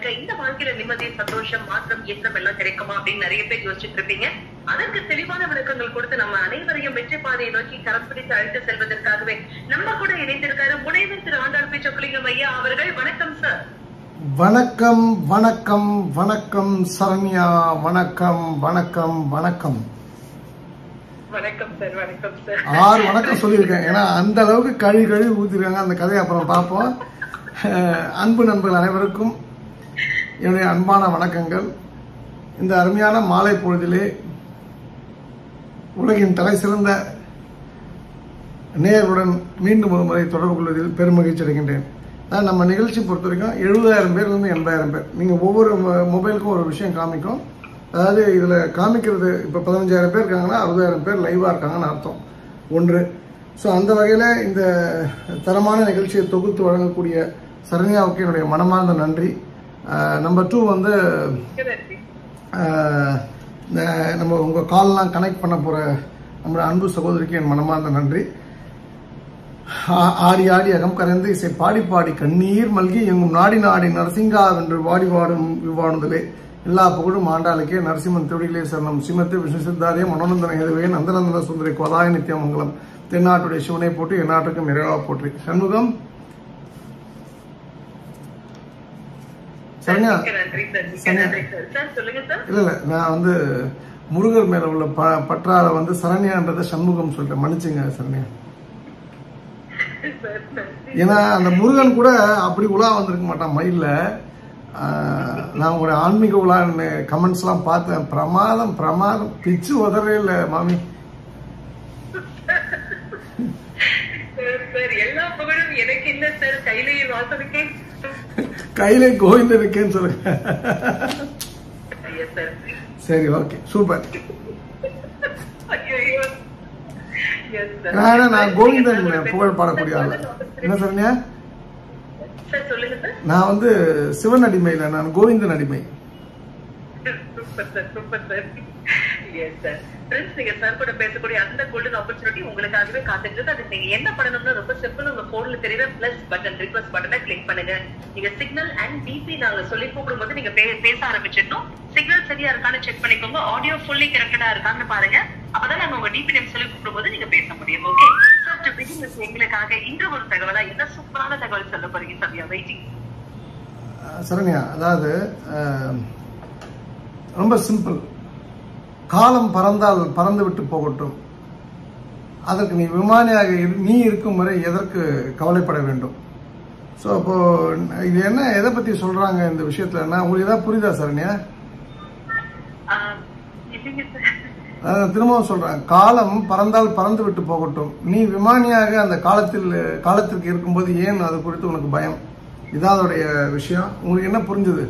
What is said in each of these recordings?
வாழ்க்கை இந்த வாழ்க்கையில நிம்மதி சந்தோஷம் மாற்றம் ஏற்றம் எல்லாம் கிடைக்குமா அப்படின்னு நிறைய பேர் யோசிச்சுட்டு இருப்பீங்க அதற்கு தெளிவான விளக்கங்கள் கொடுத்து நம்ம அனைவரையும் வெற்றி பாதையை நோக்கி கரம் பிடித்து அழைத்து செல்வதற்காகவே நம்ம கூட இணைந்திருக்காரு முனைவர் திரு ஆண்டாள் பி சொக்கலிங்கம் ஐயா அவர்கள் வணக்கம் சார் வணக்கம் வணக்கம் வணக்கம் சரண்யா வணக்கம் வணக்கம் வணக்கம் வணக்கம் சார் வணக்கம் சார் ஆறு வணக்கம் சொல்லியிருக்கேன் ஏன்னா அந்த அளவுக்கு கழுவி கழுவி ஊத்திருக்காங்க அந்த கதையை அப்புறம் பார்ப்போம் அஹ், அன்பு நண்பர்கள் அனைவருக்கும் என்னுடைய அன்பான வணக்கங்கள் இந்த அருமையான மாலை பொழுதிலே உலகின் தலை சிறந்த நேயர்களுடன் மீண்டும் ஒரு முறை தொடர்பு கொள்வதில் பெருமகிழ்ச்சி அடைகின்றேன் அதாவது நம்ம நிகழ்ச்சி பொறுத்த வரைக்கும் எழுபதாயிரம் பேர்லேருந்து எண்பதாயிரம் பேர் நீங்கள் ஒவ்வொரு மொ- மொபைலுக்கும் ஒரு விஷயம் காமிக்கும் அதாவது இதில் காமிக்கிறது இப்போ பதினஞ்சாயிரம் பேர் இருக்காங்கன்னா அறுபதாயிரம் பேர் லைவாக இருக்காங்கன்னு அர்த்தம் ஒன்று ஸோ அந்த வகையில் இந்த தரமான நிகழ்ச்சியை தொகுத்து வழங்கக்கூடிய சரண்யாவுக்கு என்னுடைய மனமார்ந்த நன்றி நம்பர் டூ வந்து ஆஹ் இந்த நம்ம உங்கள் கால்லாம் கனெக்ட் பண்ண போகிற நம்மளோட அன்பு சகோதரிக்கு என் மனமார்ந்த நன்றி ஆ- ஆடி ஆடி அகம் கரைந்து இசை பாடி பாடி கண்ணீர் மல்கி எங்கும் நாடி நாடி நரசிங்கா வென்று வாடி வாடும் இவ்வாணுதலே எல்லா புகழும் ஆண்டாளுக்கே நரசிம்மன் திருடிகளே சரணம் சிமத்து விஷ்ணு சித்தாரிய மனோநந்தன எதுவே நந்தநந்தன சுந்தரி கோதாய நித்யமங்கலம் தென்னாட்டுடைய சிவனை போட்டு எந்நாட்டுக்கும் நிறைவா போற்றி சண்முகம் சரண்யா மிக்க நன்றி சார் மிக்க சரண்யா. நன்றி சார் சார் சொல்லுங்க சார் இல்ல இல்ல நான் வந்து முருகர் மேல உள்ள ப பற்றால வந்து சரண்யான்றதை சண்முகம் சொல்லிட்டேன் மன்னிச்சுங்க சரண்யா சார் நன்றி ஏன்னா அந்த முருகன் கூட அப்படி உலா வந்திருக்க மாட்டான் மயில்ல ஆஹ், நான் உங்களுடைய ஆன்மீக உலா கமெண்ட்ஸ் எல்லாம் பார்த்தேன் பிரமாதம் பிரமாதம் பிச்சு உதறவே இல்லை மாமி சார் சார் எல்லா புகழும் எனக்கு இல்ல சார் கையிலேயே வாசனுக்கே கையிலே கோவிந்தன் இருக்கேன்னு சொல்லுங்க ஐயா சார் சரி ஓகே சூப்பர் ஐயோ Yes, sir. நான் நான் கோவிந்தன் புகழ் பாடக்கூடிய ஆள் என்ன சரண்யா சார் சொல்லுங்க சார் நான் வந்து சிவன் அடிமை இல்லை நான் கோவிந்தன் அடிமை super sir super sir yes sir friends நீங்க சார் கூட பேசக்கூடிய அந்த கோல்டன் ஆப்பர்ச்சுனிட்டி உங்களுக்காகவே காத்துட்டு அது நீங்க என்ன பண்ணணும்னா ரொம்ப சிம்பிள் உங்க போன்ல தெரியுற பிளஸ் பட்டன் ரிக்வஸ்ட் பட்டனை கிளிக் பண்ணுங்க நீங்க சிக்னல் அண்ட் பிபி நாங்க சொல்லி கூப்பிடும்போது நீங்க பே- பேச ஆரம்பிச்சிடணும் சிக்னல் சரியா இருக்கான்னு செக் பண்ணிக்கோங்க ஆடியோ ஃபுல்லி கரெக்டடா இருக்கான்னு பாருங்க அப்பதான் நாங்க உங்க டிபி நேம் சொல்லி கூப்பிடும்போது நீங்க பேச முடியும் okay sir to begin with எங்களுக்காக இன்று ஒரு தகவலா என்ன சூப்பரான தகவல் சொல்ல போறீங்க சத்யா வெயிட்டிங் அஹ் சரண்யா அதாவது அஹ், ரொம்ப சிம்பிள் காலம் பறந்தால் பறந்து விட்டு போகட்டும் அதற்கு நீ விமானியாக இரு- நீ இருக்கும் வரை எதற்கு கவலைப்பட வேண்டும் ஸோ அப்போ இது என்ன எதை பத்தி சொல்றாங்க இந்த விஷயத்துல உங்களுக்கு ஏதாவது புரியுதா சரண்யா இல்லைங்க சார் அதாவது திரும்பவும் சொல்றேன் காலம் பறந்தால் பறந்து விட்டு போகட்டும் நீ விமானியாக அந்த காலத்தில் காலத்திற்கு இருக்கும்போது ஏன் அது குறித்து உனக்கு பயம் இதான் அதோடைய விஷயம் உங்களுக்கு என்ன புரிஞ்சுது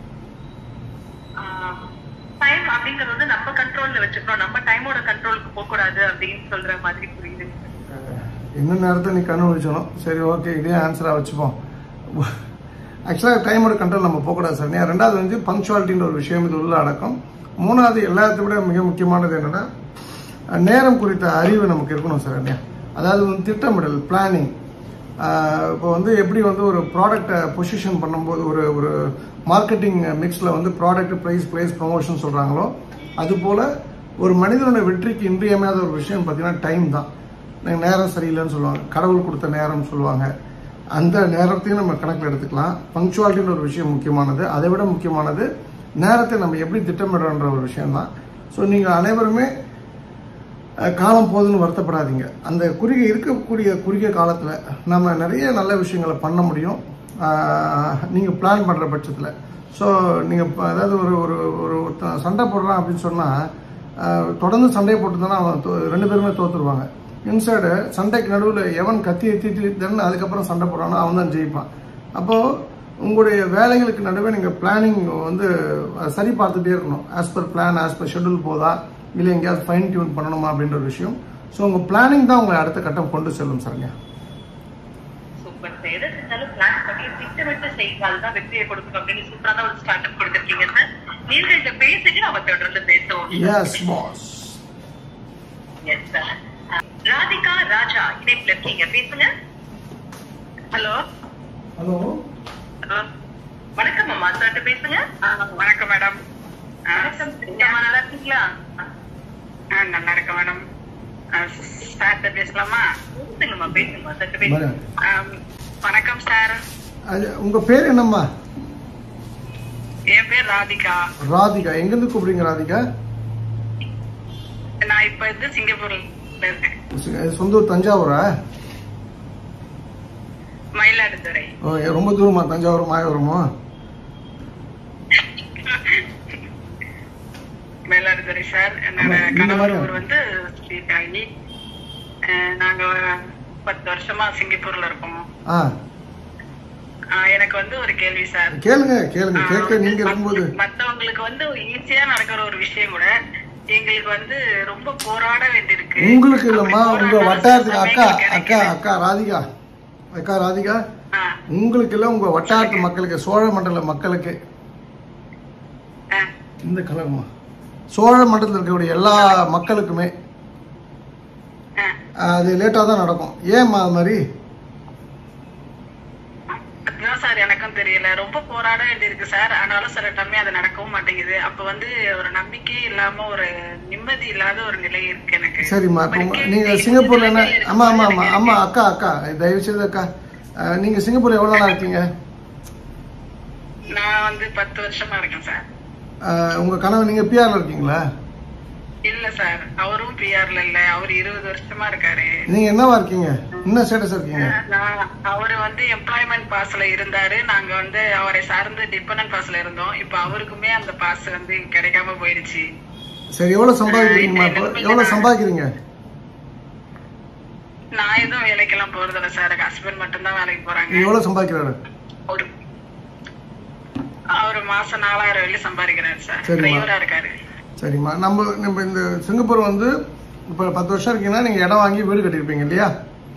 டைம் அப்படிங்கறது வந்து நம்ம கண்ட்ரோல்ல வச்சுக்கணும் நம்ம டைமோட கண்ட்ரோலுக்கு போக கூடாது அப்படின்னு சொல்ற மாதிரி புரியுது அஹ், என்ன நேரத்தை நீ கண்ணு முடிச்சணும் சரி ஓகே இதே ஆன்சராக வச்சுப்போம் ஆக்சுவலாக டைமோட கண்ட்ரோல் நம்ம போகக்கூடாது சார் ஏன் ரெண்டாவது வந்து பங்க்சுவாலிட்டின்ற ஒரு விஷயம் இது உள்ள அடக்கம் மூணாவது எல்லாத்தை விட மிக முக்கியமானது என்னன்னா அஹ், நேரம் குறித்த அறிவு நமக்கு இருக்கணும் சார் இல்லையா அதாவது வந்து திட்டமிடல் பிளானிங் இப்போ வந்து எப்படி வந்து ஒரு ப்ராடக்டை பொசிஷன் பண்ணும்போது ஒரு ஒரு மார்க்கெட்டிங் மிக்ஸில் வந்து ப்ராடக்ட் ப்ரைஸ் ப்ரைஸ் ப்ரொமோஷன் சொல்கிறாங்களோ அதுபோல் ஒரு மனிதனோட வெற்றிக்கு இன்றியமையாத ஒரு விஷயம் பார்த்தீங்கன்னா டைம் தான் நீங்க நேரம் சரியில்லைன்னு சொல்லுவாங்க கடவுள் கொடுத்த நேரம் சொல்லுவாங்க அந்த நேரத்தையும் நம்ம கணக்கில் எடுத்துக்கலாம் பங்க்சுவாலிட்டின்ற ஒரு விஷயம் முக்கியமானது அதை விட முக்கியமானது நேரத்தை நம்ம எப்படி திட்டமிடுறோன்ற ஒரு விஷயம் தான் ஸோ நீங்கள் அனைவருமே அஹ், காலம் போதுன்னு வருத்தப்படாதீங்க அந்த குறுகிய இருக்கக்கூடிய குறுகிய காலத்தில் நம்ம நிறைய நல்ல விஷயங்களை பண்ண முடியும் நீங்கள் பிளான் பண்ணுற பட்சத்தில் ஸோ நீங்கள் அதாவது ஒரு ஒரு ஒரு ஒருத்தன் சண்டை போடுறான் அப்படின்னு சொன்னால் தொடர்ந்து சண்டையை போட்டுருந்தோன்னா அவன் தோ- ரெண்டு பேருமே தோத்துருவாங்க இன்சைடு சண்டைக்கு நடுவில் எவன் கத்தி எத்திட்டு தென் அதுக்கப்புறம் சண்டை போடுறானோ அவன் தான் ஜெயிப்பான் அப்போது உங்களுடைய வேலைகளுக்கு நடுவே நீங்கள் பிளானிங் வந்து அஹ், சரி பார்த்துட்டே இருக்கணும் as per plan as per schedule போதா இல்லை எங்கேயாவது ஃபைன் டியூன் பண்ணணுமா அப்படின்ற ஒரு விஷயம் ஸோ உங்கள் பிளானிங் தான் உங்களை அடுத்த கட்டம் கொண்டு செல்லும் சரண்யா சூப்பர் சார் எதை செஞ்சாலும் பிளான் பண்ணி திட்டமிட்டு செய்தால் தான் வெற்றியை கொடுக்கும் அப்படின்னு சூப்பரான ஒரு ஸ்டார்ட் அப் கொடுத்திருக்கீங்க சார் நீங்கள்கிட்ட பேசிட்டு நம்ம தொடர்ந்து பேசுவோம் yes boss yes sir Radhika Raja இணைப்புல இருக்கீங்க பேசுங்க ஹலோ ஹலோ ஹலோ வணக்கம் அம்மா சார்ட்ட பேசுங்க வணக்கம் மேடம் வணக்கம் அம்மா நல்லா இருக்கீங்களா நல்லா இருக்கேன் மேடம் சார்ட்ட பேசலாமா பேசுங்கம்மா பேசுங்கம்மா சார்ட்ட பேசுங்க வரேன். ஆம், வணக்கம் சார் அது உங்க பேர் என்னம்மா என் பேர் ராதிகா ராதிகா எங்கிருந்து கூப்பிடுறீங்க ராதிகா நான் இப்ப வந்து சிங்கப்பூர்ல இருக்கேன் சி- சொந்த ஊர் தஞ்சாவூரா மயிலாடுதுறை ஓ ஏ, ரொம்ப தூரமா தஞ்சாவூர் மாயவரமோ மயிலாடுதுறை சார் என்னோட ஆமா, இந்த மாதிரி- கணவர் ஊர் வந்து ஸ்ரீகாயி அஹ், நாங்க பத்து வருஷமா சிங்கப்பூர்ல இருக்கோம் ஆ அஹ், எனக்கு வந்து ஒரு கேள்வி சார் கேளுங்க கேளுங்க கேட்க நீங்க இருக்கும்போது மத்தவங்களுக்கு வந்து ஈஸியா நடக்கிற ஒரு விஷயம் கூட எங்களுக்கு வந்து ரொம்ப போராட வேண்டியிருக்கு உங்களுக்கு இல்லம்மா அப்படி உங்க போராடினாலும் வட்டாரத்துக்கு சில அக்கா சமயங்கள் அக்கா கிடைக்கல. அக்கா ராதிகா அக்கா ராதிகா ஆ, உங்களுக்கு இல்ல உங்க வட்டாரத்து மக்களுக்கு சோழ மண்டல மக்களுக்கு ஆ. இந்த கலர்மா சோழ மண்டலத்தில் இருக்கக்கூடிய எல்லா மக்களுக்குமே ஆ. அது லேட்டாக தான் நடக்கும் ஏம்மா அது மாதிரி அதுதான் சார் எனக்கும் தெரியல ரொம்ப போராட வேண்டியிருக்கு சார் ஆனாலும் சில டைமே அது நடக்கவும் மாட்டேங்குது அப்ப வந்து ஒரு நம்பிக்கை இல்லாம ஒரு நிம்மதி இல்லாத ஒரு நிலை இருக்கு எனக்கு சரிம்மா இப்போ ஒரு உங்க- கேள்வி நீங்க இந்த சிங்கப்பூர்ல என்ன நிலையில ஆமா ஆமா ஆமா இருக்கும்போது ஆமா எனக்கு அக்கா அக்கா தயவு செய்து அக்கா அஹ், நீங்க சிங்கப்பூர்ல எவ்வளவு நாளா இருக்கீங்க நான் வந்து பத்து வருஷமா இருக்கேன் சார் அஹ், உங்க கணவர் நீங்க பிஆர்ல இருக்கீங்களா இல்ல சார் அவரும் பிஆர்ல இல்ல அவர் இருபது வருஷமா இருக்காரு நீங்க என்னவா இருக்கீங்க என்ன ஸ்டேட்டஸ் இருக்கீங்க நான் அவரு வந்து எம்ப்ளாய்மெண்ட் பாஸ்ல இருந்தாரு நாங்க வந்து அவரை சார்ந்து டிபெண்டன்ட் பாஸ்ல இருந்தோம் இப்ப அவருக்குமே அந்த பாஸ் வந்து கிடைக்காம போயிருச்சு சரி எவ்வளவு சம்பாதிக்கிறீங்கம்மா இப்போ எவ்வளவு சம்பாதிக்கிறீங்க நான் எதுவும் வேலைக்கெல்லாம் போறதில்ல சார் ஹஸ்பண்ட் மட்டும்தான் வேலைக்கு நீங்க போறாங்க எவ்வளவு சம்பாதிக்கிறாரு ஒரு அவரு மாசம் நாலாயிரம் வரையிலும் சம்பாதிக்கிறாரு சார் சரிம்மா. டிரைவரா இருக்காரு சரிம்மா நம்ம நம்ம இந்த சிங்கப்பூர் வந்து இப்போ பத்து வருஷம் இருக்கீங்கன்னா நீங்க இடம் வாங்கி வீடு கட்டியிருப்பீங்க இல்லையா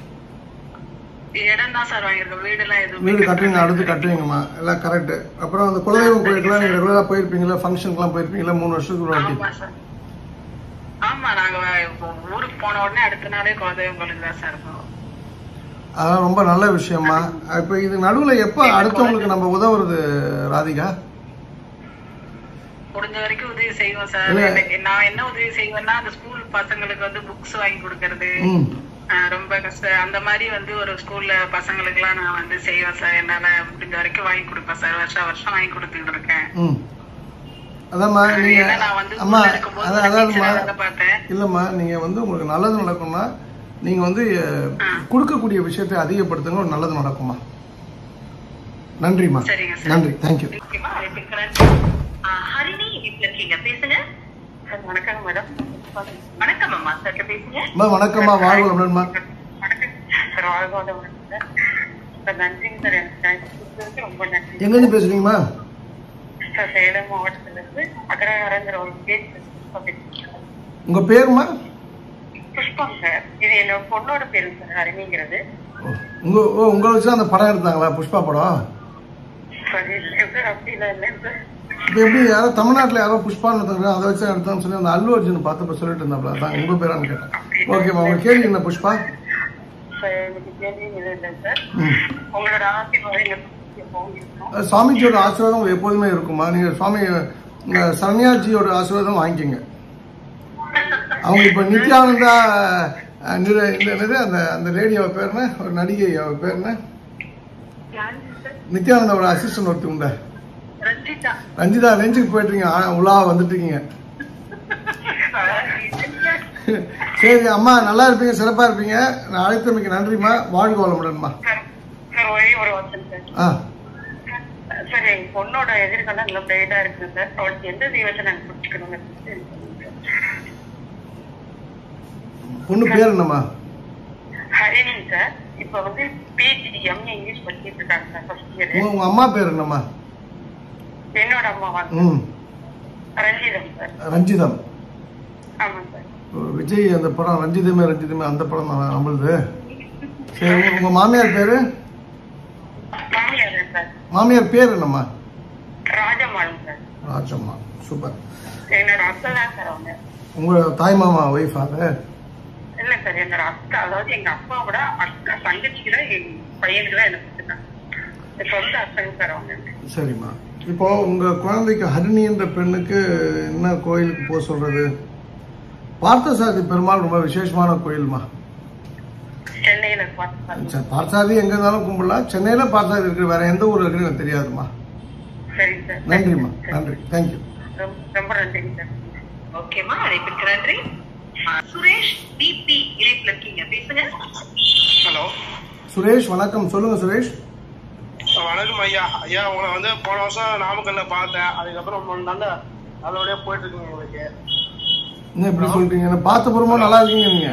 இடம் தான் சார் வாங்கியிருக்கோம் வீடு எல்லாம் எதுவும் வீடு கட்டுவீங்க அடுத்து கட்டுவீங்கம்மா எல்லாம் கரெக்ட் அப்புறம் அந்த குலதெய்வம் கோயிலுக்குலாம் நீங்க ரெகுலரா போயிருப்பீங்களா ஃபங்க்ஷனுக்குலாம் போயிருப்பீங்களா மூணு வருஷத்துக்கு ஒரு வாட்டி ஆமா சார் ஆமா நாங்க இப்போ ஊருக்கு போன உடனே அடுத்த நாளே குலதெய்வம் கோயிலுக்கு தான் சார் போவோம் அதெல்லாம் ரொம்ப நல்ல விஷயம்மா இப்போ இது நடுவுல எப்போ அடுத்தவங்களுக்கு நம்ம உதவுறது ராதிகா முடிஞ்ச வரைக்கும் உதவி செய்வோம் சார் இல்ல. எனக்கு நான் என்ன உதவி செய்வேன்னா அந்த ஸ்கூல் பசங்களுக்கு வந்து புக்ஸ் வாங்கி கொடுக்கறது ம் ஆஹ் ரொம்ப கஷ்டம் அந்த மாதிரி வந்து ஒரு ஸ்கூல்ல பசங்களுக்கு எல்லாம் நான் வந்து செய்வேன் சார் என்னால முடிஞ்ச வரைக்கும் வாங்கி கொடுப்பேன் சார் வருஷம் வருஷம் வாங்கி கொடுத்துட்டு இருக்கேன் ம் அதாம்மா நீங்க ஏன்னா நான் வந்து அம்மா ஊர்ல இருக்கும்போது அதான் ஒரு அதாவதுமா teacher ஆ வேலை பார்த்தேன் இல்லம்மா நீங்க வந்து உங்களுக்கு நல்லது நடக்கும்னா நீங்க வந்து அஹ், ஆ. கொடுக்கக்கூடிய விஷயத்தை அதிகப்படுத்துங்க ஒரு நல்லது நடக்குமா நன்றிம்மா சரிங்க சார். நன்றி தேங்க்யூ ஓகேவா? அழைப்பிக்கிறேன். ஆ, ஹரிணி வீட்டுல இருக்கீங்க பேசுங்க வணக்கம் மேடம் வணக்கம் அம்மா சார்ட்ட பேசுங்க அம்மா வணக்கம்மா வாழ்வு வளமுடன்மா வணக்கம் சார் வாழ்க வளமுடன் சார் சார் நன்றிங்க சார் எனக்கு time கொடுத்ததுக்கு ரொம்ப நன்றி எங்கேருந்து பேசுறீங்கம்மா சார் சேலம் மாவட்டத்துல இருந்து அகரஹரங்கிற ஒரு பேர் உங்க பேருமா புஷ்பம் சார் இது என்னோட பொண்ணோட பேரு சார் ஹரிணிங்கிறது ஓ, உங்க ஓ உங்களை வச்சு அந்த படம் எடுத்தாங்களா புஷ்பா படம் சரி இல்லை சார் அப்படிலாம் இல்லை சார் இப்போ எப்படி யாரோ தமிழ்நாட்டில் யாரோ புஷ்பான்னு ஒருத்தங்க அதை வச்சு எடுத்தான்னு சொல்லி அந்த அல்லு அர்ஜுன் பார்த்தப்ப சொல்லிட்டு இருந்தாப்ல அதான் உங்க பேரான்னு கேட்டேன் ஓகேம்மா உங்க கேள்வி என்ன புஷ்பா சார் எனக்கு கேள்வி இது இல்லை சார் ம் உங்களோட ஆசீர்வாதம் எங்களுக்கு எப்பவும் இருக்கும் அஹ் சுவாமிஜியோட ஆசீர்வாதம் உங்களுக்கு எப்போதுமே இருக்குமா நீங்க சுவாமி அஹ் சரண்யாஜியோட ஆசீர்வாதம் வாங்கிக்கோங்க அவங்க இப்ப நித்யானந்தா அஹ், நிற- இந்த என்னது அந்த அந்த லேடி அவ பேர் என்ன ஒரு நடிகை அவ பேர் என்ன நித்யானந்தாவோட அசிஸ்டன்ட் ஒருத்தர் உண்டா ரஞ்சிதா ரஞ்சிதா லெஞ்சுக்கு போயிட்டுருங்க உலா வந்துட்டு இருக்கீங்க சரி அம்மா நல்லா இருப்பீங்க சிறப்பா இருப்பீங்க நான் அழைத்தமைக்கு நன்றிம்மா வாழ்க வளமுடன்மா சார் சார் ஒரே ஒரு வருஷம் சார் ஆ சார் என் பொண்ணோட எதிர்காலம் நல்ல பிரைட்டா இருக்கு சார் அவளுக்கு எந்த தெய்வத்தை நாங்க பிடிச்சிக்கணுங்க பொண்ணு பேர் என்னம்மா ஹரிணி சார் இப்ப வந்து பிஜி எம்ஏ இங்கிலீஷ் படிச்சிட்டு இருக்காங்க சார் ஃபர்ஸ்ட் இயர் உங்க உங்க அம்மா பேர் என்னம்மா என்னோட அம்மா வந்து ம் ரஞ்சிதம் சார் ரஞ்சிதம் ஆமா சார் விஜய் அந்த படம் ரஞ்சிதமே ரஞ்சிதமே அந்த படம் தான் நம்மளுது சரி உங்க- உங்க மாமியார் பேரு மாமியார் சார் மாமியார் பேர் என்னம்மா ராஜமாலம் சார் ராஜம்மா சூப்பர் என்னோட அத்தை தான் சார் அவங்க உங்க தாய் மாமா ஒய்ஃப் அது இல்ல சார் என்னோட அக்கா அதாவது எங்க அப்பாவோட அக்கா தங்கச்சிக்கு தான் எங்க பையனுக்கு தான் எனக்கு கொடுத்துருக்காங்க சொந்த அத்தைங்க சார் அவங்க சரிம்மா இப்போ உங்க குழந்தைக்கு ஹரிணி என்ற பெண்ணுக்கு என்ன கோயிலுக்கு போக சொல்றது பார்த்தசாரதி பெருமாள் ரொம்ப விசேஷமான கோயில்மா சென்னையில பார்த்து சரி, பார்த்தசாரதி எங்க இருந்தாலும் கும்பிடலாம் சென்னையில பார்த்தசாரதி இருக்கு வேற எந்த ஊர் இருக்குன்னு எனக்கு தெரியாதுமா சரி சார் நன்றிம்மா நன்றி தேங்க்யூ ரொம்ப ரொம்ப நன்றிங்க சார் ஓகேம்மா அழைப்பிற்கு நன்றி ஆ, சுரேஷ் பிபி இணைப்புல இருக்கீங்க பேசுங்க ஹலோ சுரேஷ் வணக்கம் சொல்லுங்க சுரேஷ் வணக்கம் ஐயா ஐயா உங்களை வந்து போன வருஷம் நாமக்கல்ல பார்த்தேன் அதுக்கப்புறம் மூணு நாள்ல நல்லபடியா போயிட்டு இருக்குங்க உங்களுக்கு என்ன இப்படி சொல்றீங்க என்ன பார்த்த பிறமா நல்லா இருக்கீங்க நீங்க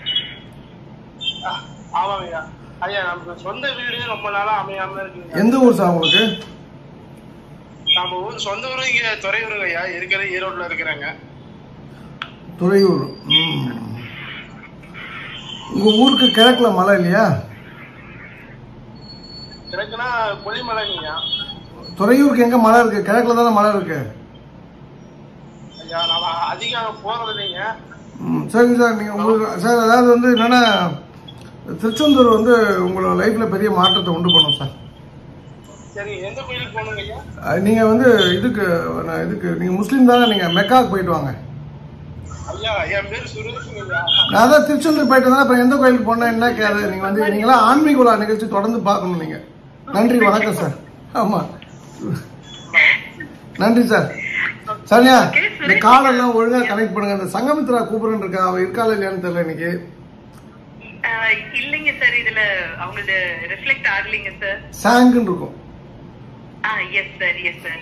அஹ், ஆமாங்க ஐயா ஐயா நமக்கு சொந்த வீடு ரொம்ப நாளா அமையாம இருக்குங்க எந்த ஊர் சார் உங்களுக்கு நம்ம ஊர் சொந்த ஊரு இங்க துறையூருங்க ஐயா இருக்கிறது ஈரோட்ல இருக்கிறாங்க துறையூர் ம். உங்க ஊருக்கு கிழக்குல மலை இல்லையா கிழக்குனா கொல்லிமலைங்க ஐயா துறையூருக்கு எங்க மலை இருக்கு கிழக்குல தானே மலை இருக்கு ஐயா நம்ம அதிகம் போறது இல்லைங்க ம், சரிங்க சார் நீங்க உங்களுக்கு சார் அதாவது வந்து என்னன்னா திருச்செந்தூர் வந்து உங்களோட லைஃப்ல பெரிய மாற்றத்தை உண்டு பண்ணும் சார் சரி எந்த கோயிலுக்கு போகணுங்க ஐயா அஹ் நீங்க வந்து இதுக்கு நான் இதுக்கு நீங்க முஸ்லீம் தானே நீங்க மெக்காவுக்கு போயிட்டு வாங்க ஐயா என் பேர் சுரேஷுங்க ஐயா நான் தான் திருச்செந்தூர் போயிட்டு தான் அப்புறம் எந்த கோயிலுக்கு போனா என்ன கேது நீங்க வந்து நீங்களாம் ஆன்மீக விழா நிகழ்ச்சி தொடர்ந்து பார்க்கணும் நீங்க நன்றி வணக்கம் சார் ஆமா நன்றி சார் சரியா இந்த காலெல்லாம் ஒழுங்கா கனெக்ட் பண்ணுங்க அந்த சங்கமித்ரா கூப்பிடுன்னு இருக்கா அவ இருக்காளா இல்லையான்னு தெரியல இன்னைக்கு ஆ, இல்லைங்க சார் இதுல அவங்களது ரிஃப்ளெக்ட் ஆகலைங்க சார் சாங்குன்னு இருக்கும் ஆ எஸ் சார் எஸ் சார்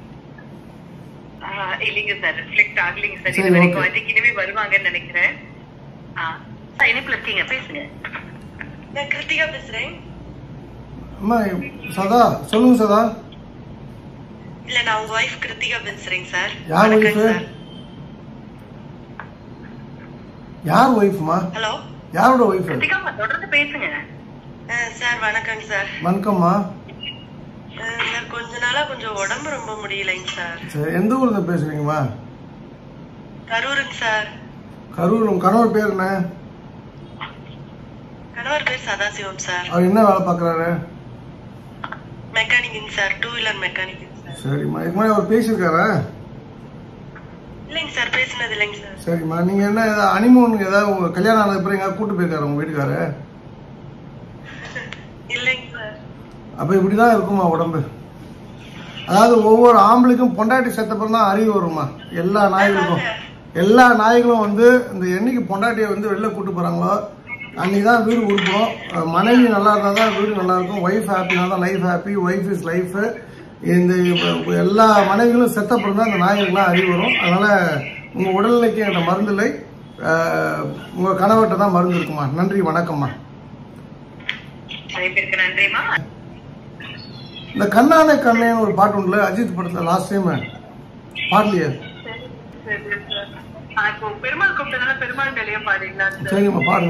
இல்லைங்க சார் ரிஃப்ளெக்ட் ஆகலைங்க சார் சரி, இது வரைக்கும் okay. அதுக்கு இனிமே வருவாங்கன்னு நினைக்கிறேன் ஆ சார் இணைப்புல இருக்கீங்க பேசுங்க நான் கிருத்திகா பேசுறேன் அம்மா சதா சொல்லுங்க சதா இல்ல நான் உங்க ஒய்ஃப் கிருத்திகா பேசுறேன் சார் யார் வணக்கம் ஒய்ஃபு சார் யார் ஒய்ஃப்மா ஹலோ யாரோட ஒய்ஃப் கிருத்திகாமா தொடர்ந்து பேசுங்க சார் வணக்கம் சார் வணக்கம்மா அஹ், சார் கொஞ்ச நாளா கொஞ்சம் உடம்பு ரொம்ப முடியலைங்க சார் சரி எந்த ஊர்ல இருந்து பேசுறீங்கம்மா கரூருங்க சார் கரூர் உங்க கணவர் பேர் என்ன கணவர் பேர் சதாசிவம் சார் அவர் என்ன வேலை பார்க்கறாரு மெக்கானிக்குங்க சார் டூ வீலர் மெக்கானிக்குங்க சார் சரிம்மா இதுக்கு முன்னாடி அவர் பேசியிருக்காரா இல்லைங்க சார் பேசினது இல்லைங்க சார் சரிம்மா நீங்க என்ன ஏதாவது அனிமூனுக்கு ஏதாவது உங்க கல்யாணம் ஆனது அப்புறம் எங்கேயாவது கூட்டு போயிருக்காரு உங்க வீட்டுக்காரு இல்லைங்க சார் அப்ப இப்படிதான் இருக்குமா உடம்பு அதாவது ஒவ்வொரு ஆம்பளைக்கும் பொண்டாட்டி செத்தப்பறம் தான் அறிவு வருமா எல்லா நாய்களுக்கும் எல்லா நாய்களும் வந்து இந்த என்னைக்கு பொண்டாட்டியை வந்து வெளில கூட்டு போறாங்களோ அன்னைக்கு தான் வீடு உருப்படும் அஹ் மனைவி நல்லா இருந்தா தான் வீடு நல்லா இருக்கும் ஒய்ஃப் ஹாப்பினா தான் life happy wife is life இந்த இப்ப எல்லா மனைவிகளும் செத்தப்பறம் தான் இந்த நாய்களுக்குலாம் அறிவு வரும் அதனால உங்க உடல்நிலைக்கு என்ற மருந்து இல்லை அஹ் உங்க கணவர்கிட்ட தான் மருந்து இருக்குமா நன்றி வணக்கம்மா அழைப்பிற்கு நன்றிமா இந்த கண்ணான கண்ணேன்னு ஒரு பாட்டு உண்டுல அஜித் படத்துல லாஸ்ட் டைம் பாடலையே ஆ, இப்போ பெருமாள் கூப்பிட்டதுனால பெருமாள் மேலேயே பாடிடலாம் சார் சரிங்கம்மா பாருங்க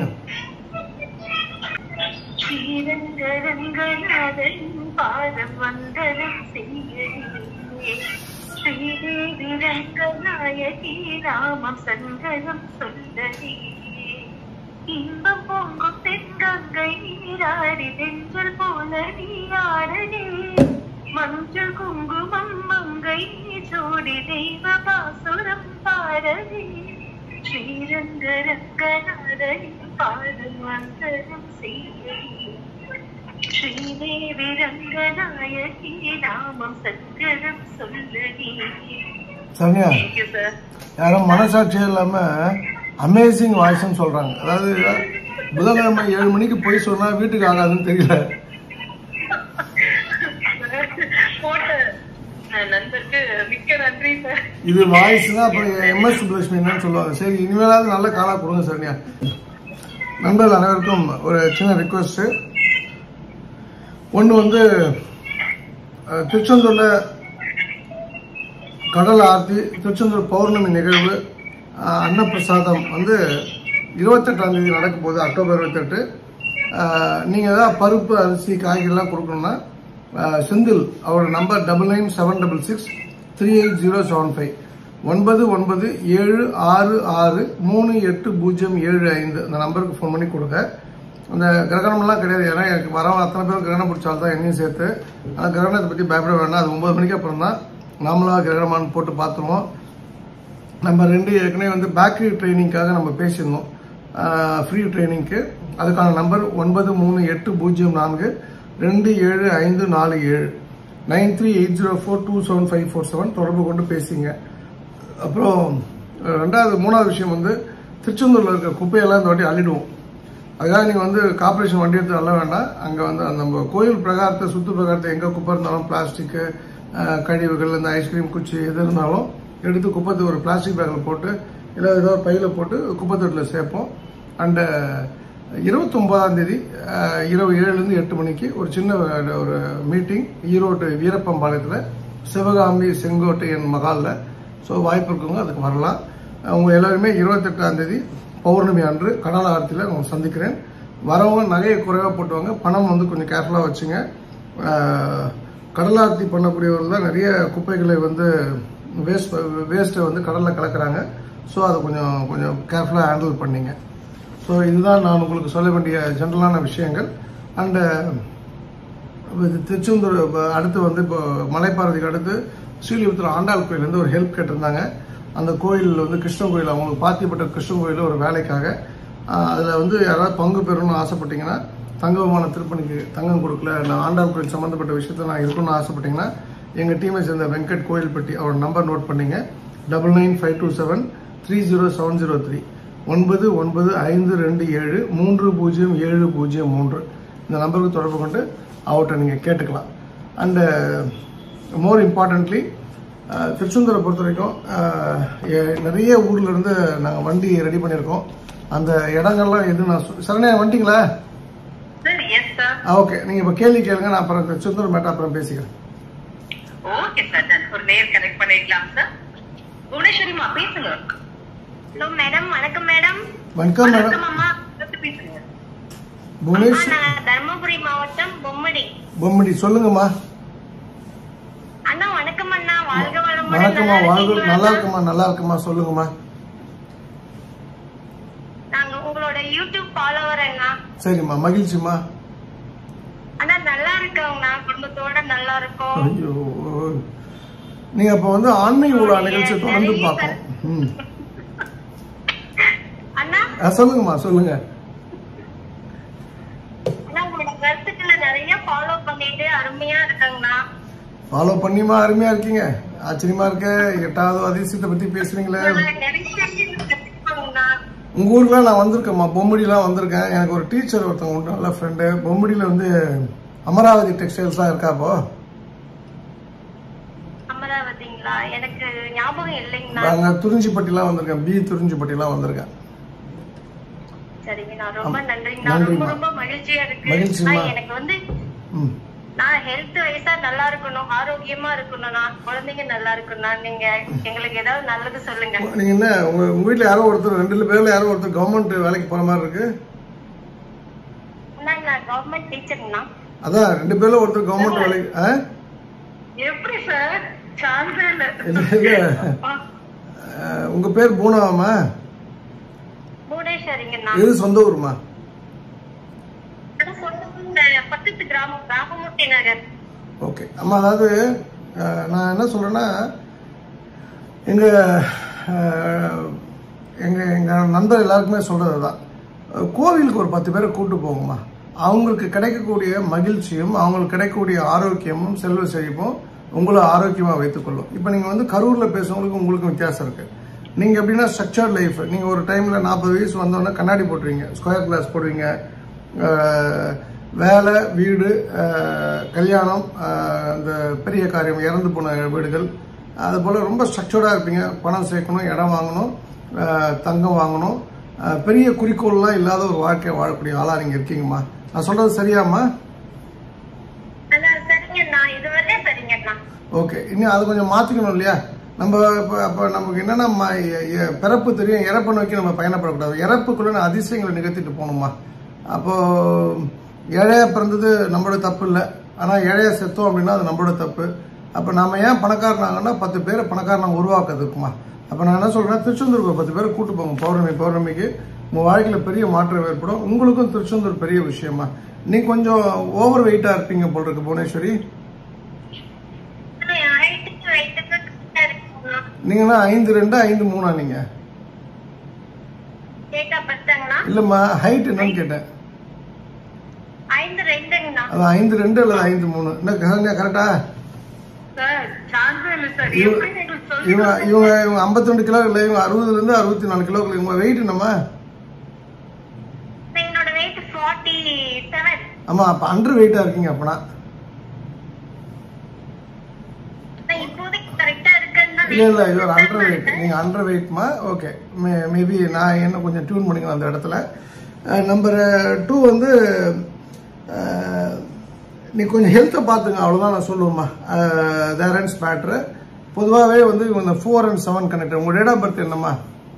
ஸ்ரீரங்கரங்கநாதன் பாதம் வந்தனம் செய்யடியே ஸ்ரீதேவி ரங்கநாயகி ராமம் சங்கரம் சொல்லடியே இன்பம் பொங்கும் தென்கங்கை நீராடி தென்றல் போல நீயாடனே மஞ்சள் குங்குமம் மங்கை சோடி தெய்வ பாசுரம் பாடவே ஸ்ரீரங்கரங்கநாதன் பாதம் வந்தனம் செய்யடியே ஸ்ரீதேவி ரங்கநாயகி நாமம் சங்கரம் சொல்லடியே சரண்யா தேங்க்யூ சார் யாரும் மனசாட்சியே இல்லாம அமேசிங் வாய்ஸ்னு சொல்றாங்க அதாவது புதன்கிழமை ஏழு மணிக்கு போய் சொன்னா வீட்டுக்கு ஆகாதுன்னு தெரியல போட்ட அஹ், நண்பருக்கு மிக்க நன்றி சார் இது வாய்ஸ் தான் அப்புறம் எம்எஸ் சுப்லட்சுமி என்னன்னு சொல்லுவாங்க சரி இனிமேலாவது நல்ல காலா கொடுங்க சரண்யா நண்பர்கள் அனைவருக்கும் ஒரு சின்ன ரிக்வஸ்ட் ஒன்று வந்து அஹ், திருச்செந்தூர்ல கடல் ஆர்த்தி திருச்செந்தூர் பௌர்ணமி நிகழ்வு அஹ், அன்னப்பிரசாதம் வந்து இருபத்தெட்டாம் தேதி நடக்க போகுது அக்டோபர் இருபத்தெட்டு நீங்கள் ஏதாவது பருப்பு அரிசி காய்கறிலாம் கொடுக்கணும்னா அஹ், செந்தில் அவரோட number double nine seven double six three eight zero seven five ஒன்பது ஒன்பது ஏழு ஆறு ஆறு மூணு எட்டு பூஜ்ஜியம் ஏழு ஐந்து அந்த நம்பருக்கு ஃபோன் பண்ணி கொடுங்க அந்த கிரகணம்லாம் கிடையாது ஏன்னா எனக்கு வரவங்க அத்தனை பேரும் கிரகணம் பிடிச்சால் தான் என்னையும் சேர்த்து அந்த கிரகணத்தை பற்றி பயப்பட வேண்டாம் அது ஒன்பது மணிக்கு அப்புறம் தான் நாமளாக கிரகணமான்னு போட்டு பார்த்துருவோம் நம்ம ரெண்டு ஏற்கனவே வந்து பேக்கரி ட்ரைனிங்காக நம்ம பேசியிருந்தோம் ஃப்ரீ ட்ரைனிங்க்கு அதுக்கான நம்பர் ஒன்பது மூணு எட்டு பூஜ்ஜியம் நான்கு ரெண்டு ஏழு ஐந்து நாலு ஏழு nine three eight zero four two seven five four seven தொடர்பு கொண்டு பேசிங்க அப்புறம் அஹ், ரெண்டாவது மூணாவது விஷயம் வந்து திருச்செந்தூரில் இருக்க குப்பையெல்லாம் இந்த வாட்டி அள்ளிடுவோம் அதுக்காக நீங்கள் வந்து கார்பரேஷன் வண்டி எடுத்து அள்ள வேண்டாம் அங்கே வந்து அந்த நம்ம கோயில் பிரகாரத்தை சுற்று பிரகாரத்தை எங்கே குப்பை இருந்தாலும் பிளாஸ்டிக்கு அஹ், கழிவுகள் இந்த ஐஸ்கிரீம் குச்சி எது இருந்தாலும் எடுத்து குப்பத்தை ஒரு பிளாஸ்டிக் பேக்கில் போட்டு இல்லை ஏதோ ஒரு பையில் போட்டு குப்பத்தொட்டில் சேர்ப்போம் அண்டு இருபத்தொம்போதாம் தேதி அஹ், இரவு ஏழுலேருந்து எட்டு மணிக்கு ஒரு சின்ன அஹ், ஒரு மீட்டிங் ஈரோடு வீரப்பம்பாளையத்தில் சிவகாமி செங்கோட்டையன் மகாலில் ஸோ வாய்ப்பு இருக்கவங்க அதுக்கு வரலாம் அவங்க எல்லாருமே இருபத்தெட்டாம் தேதி பௌர்ணமி அன்று கடல் ஆரத்தியில் உங்களை சந்திக்கிறேன் வரவங்க நகையை குறைவாக போட்டுவாங்க பணம் வந்து கொஞ்சம் கேர்ஃபுல்லாக வச்சுங்க அஹ், கடல் ஆரத்தி பண்ணக்கூடியவர்கள் தான் நிறைய குப்பைகளை வந்து வேஸ்ட் வேஸ்ட்டை வந்து கடலில் கலக்குறாங்க ஸோ அதை கொஞ்சம் கொஞ்சம் கேர்ஃபுல்லாக ஹேண்டில் பண்ணிங்க ஸோ இதுதான் நான் உங்களுக்கு சொல்ல வேண்டிய ஜென்ரலான விஷயங்கள் அண்டு இது திருச்செந்தூர் ப- அடுத்து வந்து இப்போ மலைப்பாரதிக்கு அடுத்து ஸ்ரீலிபுத்தூர் ஆண்டாள் கோயிலேருந்து ஒரு ஹெல்ப் கேட்டிருந்தாங்க அந்த கோயில் வந்து கிருஷ்ணன் கோயில் அவங்களுக்கு பாத்திப்பட்ட கிருஷ்ணன் கோயில் ஒரு வேலைக்காக அதில் வந்து யாராவது பங்கு பெறணும்னு ஆசைப்பட்டீங்கன்னா தங்க விமான திருப்பணிக்கு தங்கம் கொடுக்கல நான் ஆண்டாள் கோயில் சம்மந்தப்பட்ட விஷயத்தில் நான் இருக்கணும்னு ஆசைப்பட்டீங்கன்னா எங்கள் டீமை சேர்ந்த வெங்கட் கோயில்பட்டி அவரோட நம்பர் நோட் பண்ணீங்க double nine five two seven three zero seven zero three ஒன்பது ஒன்பது ஐந்து ரெண்டு ஏழு மூன்று பூஜ்ஜியம் ஏழு பூஜ்ஜியம் மூன்று இந்த நம்பருக்கு தொடர்பு கொண்டு அவர்கிட்ட நீங்கள் கேட்டுக்கலாம் அண்டு மோர் இம்பார்ட்டன்ட்லி திருச்செந்தூரை பொறுத்த வரைக்கும் அஹ், எ- நிறைய ஊர்ல இருந்து நாங்கள் வண்டி ரெடி பண்ணியிருக்கோம் அந்த இடங்கள்லாம் எது நான் சொ- சரண்யா வந்துட்டீங்களா சார் எஸ் சார் ஓகே நீங்கள் இப்போ கேள்வி கேளுங்க நான் அப்புறம் திருச்செந்தூர் மேட்டா அப்புறம் பேசிக்கிறேன் ஓகே சார் நான் ஒரு நேர் கனெக்ட் பண்ணிக்கலாம் சார் புவனேஸ்வரிமா பேசுங்க ஹலோ மேடம் வணக்கம் மேடம் வணக்கம் மேடம் வணக்கம் அம்மா வந்து பேசுங்க புவனேஷ் நான் தர்மபுரி மாவட்டம் பொம்மடி பொம்மடி சொல்லுங்கம்மா அண்ணா வணக்கம் அண்ணா வாழ்க வளமுடன் வணக்கம்மா நல்லா வாழ்க இருக்கீங்களா நல்லா அண்ணா? இருக்குமா நல்லா இருக்குமா சொல்லுங்கம்மா நாங்க உங்களோட யூடியூப் ஃபாலோவர் அண்ணா சரிம்மா மகிழ்ச்சிம்மா அண்ணா நல்லா இருக்கோங்கண்ணா குடும்பத்தோட நல்லா இருக்கோம் ஐயோ நீங்க அப்ப வந்து ஆன்மீக உலா நிகழ்ச்சி தொடர்ந்து பார்க்கணும் ம். அண்ணா ஆ, சொல்லுங்கம்மா சொல்லுங்க அண்ணா உங்களோட கருத்துக்களை நிறைய ஃபாலோ பண்ணிட்டு அருமையா இருக்காங்கண்ணா ஃபாலோ பண்ணிமா அருமையா இருக்கீங்க ஆச்சரியமா இருக்க எட்டாவது அதிசயத்தை பத்தி பேசுறீங்களே நான் நிறைய விஷயம் கத்துக்கோங்கண்ணா உங்க ஊருக்குலாம் நான் வந்திருக்கேன்மா பொம்படிலாம் வந்திருக்கேன் எனக்கு ஒரு டீச்சர் ஒருத்தவங்க உண்டு நல்ல ஃப்ரெண்டு பொம்படியில வந்து அமராவதி டெக்ஸ்டைல்ஸ்லாம் இருக்கா இப்போ அமராவதிங்களா எனக்கு ஞாபகம் இல்லைங்கண்ணா நாங்க துறிஞ்சிப்பட்டிலாம் வந்திருக்கேன் பி துறிஞ்சிப்பட்டிலாம் வந்திருக்கேன் சரிங்கண்ணா ரொம்ப ஆம். நன்றிங்கண்ணா ரொம்ப நன்றிம்மா. ரொம்ப மகிழ்ச்சியா இருக்கு மகிழ்ச்சிம்மா. நான் எனக்கு வந்து ம் நான் ஹெல்த் வைஸா நல்லா இருக்கணும் ஆரோக்கியமா இருக்கணும்னா குழந்தைங்க நல்லா இருக்கணும்னா நீங்க எங்களுக்கு ஏதாவது நல்லது சொல்லுங்க நீங்க என்ன உங்க உங்க வீட்ல யாரோ ஒருத்தர் ரெண்டு பேர்ல யாரோ ஒருத்தர் கவர்மெண்ட் வேலைக்கு போற மாதிரி இருக்கு அண்ணா, நான் கவர்மெண்ட் டீச்சர்னா அதான் ரெண்டு பேர்ல ஒருத்தர் கவர்மெண்ட் வேலைக்கு ஆ? எப்படி சார் சான்ஸே இல்ல இல்ல இல்ல அஹ், உங்க பேர் பூனாவாமா புவனேஸ்வரிங்கண்ணா எது சொந்த ஊருமா நான் சொந்தம் இந்த பக்கத்து கிராமம் ராமமூர்த்தி நகர் ஓகே அம்மா அதாவது அஹ், நான் என்ன சொல்றேன்னா எங்க அஹ், எங்க எங்க நண்பர் எல்லாருக்குமே சொல்றது தான் கோவிலுக்கு ஒரு பத்து பேரை கூட்டு போங்கம்மா அவங்களுக்கு கிடைக்கக்கூடிய மகிழ்ச்சியும் அவங்களுக்கு கிடைக்கக்கூடிய ஆரோக்கியமும் செல்வ செழிப்பும் உங்களை ஆரோக்கியமா வைத்துக்கொள்ளும் இப்போ நீங்க வந்து கரூர்ல பேசுறவங்களுக்கு உங்களுக்கு வித்தியாசம் இருக்கு நீங்க எப்படின்னா ஸ்ட்ரக்சர்ட் லைஃப் நீங்க ஒரு டைம்ல நாற்பது வயசு வந்தோடனே கண்ணாடி போட்டுருவீங்க ஸ்கொயர் கிளாஸ் போடுவீங்க அஹ், வேலை வீடு அஹ், கல்யாணம் அஹ், இந்த பெரிய காரியம் இறந்து போன வீடுகள் அது போல ரொம்ப ஸ்ட்ரக்சர்டா இருப்பீங்க பணம் சேர்க்கணும் இடம் வாங்கணும் அஹ், தங்கம் வாங்கணும் அஹ், பெரிய குறிக்கோள்லாம் இல்லாத ஒரு வாழ்க்கையை வாழக்கூடிய ஆளா நீங்க இருக்கீங்கம்மா நான் சொல்றது சரியாம்மா அண்ணா சரிங்கண்ணா இதுவரை சரிங்கண்ணா ஓகே இன்னும் அது கொஞ்சம் மாற்றிக்கணும் இல்லையா நம்ம இப்போ அப்போ நமக்கு என்னன்னா ம- எ- எ- பிறப்பு தெரியும் இறப்பை நோக்கி நம்ம பயணப்படக்கூடாது இறப்புக்குள்ள அதிசயங்களை நிகழ்த்திட்டு போகணுமா அப்போ ஏழையா பிறந்தது நம்மளோட தப்பு இல்லை ஆனால் ஏழையா செத்தோம் அப்படின்னா அது நம்மளோட தப்பு அப்போ நாம ஏன் பணக்காரனாங்கன்னா பத்து பேரை பணக்காரனாக உருவாக்குறதுக்குமா அப்போ நான் என்ன சொல்கிறேன் திருச்செந்தூருக்கு ஒரு பத்து பேர் கூட்டு போங்க பௌர்ணமி பௌர்ணமிக்கு உங்கள் வாழ்க்கையில் பெரிய மாற்றம் ஏற்படும் உங்களுக்கும் திருச்செந்தூர் பெரிய விஷயமா நீ கொஞ்சம் ஓவர் வெயிட்டாக இருப்பீங்க போல் இருக்கு புவனேஸ்வரி ஹைட்டுக்கு வெயிட்டுக்கு கரெக்டா இருக்குங்கண்ணா நீங்கன்னா ஐந்து ரெண்டு ஐந்து மூணா நீங்கள் டேட் ஆஃப் பர்த்ங்கண்ணா இல்லைம்மா ஹைட் என்னன்னு கேட்டேன் ஐந்து ரெண்டுங்கண்ணா அது ஐந்து ரெண்டு அல்லது ஐந்து மூணு என்ன கரெக்டா சார் சான்ஸே இல்ல சார் இவங்க எப்படி எங்களுக்கு சொல்லி இவங்க இவங்க இவங்க ஐம்பத்தி ரெண்டு கிலோ இல்லை இவங்க அறுபதுல இருந்து அறுபத்தி நாலு கிலோ இவங்க வெயிட் என்னம்மா என்னோட வெயிட் ஃபார்ட்டி செவன் ஆமா அப்ப அண்டர் வெயிட்டா இருக்கீங்க அப்பனா இப்போதைக்கு கரெக்டா இருக்குன்னு தான் இல்ல இல்ல இவர் அண்டர் வெயிட் நீங்க அண்டர் வெயிட்மா ஓகே மேபி நான் என்ன கொஞ்சம் டியூன் பண்ணிக்கலாம் அந்த இடத்துல நம்பர் டூ வந்து அஹ், நீ கொஞ்சம் ஹெல்த்தை பார்த்துங்க அவ்வளோதான் நான் சொல்லுவேம்மா தேர் அண்ட்ஸ் மேட்ரு பொதுவாகவே வந்து இவங்க இந்த ஃபோர் அண்ட் செவன் கனெக்ட் உங்க டேட் ஆஃப் பர்த் என்னம்மா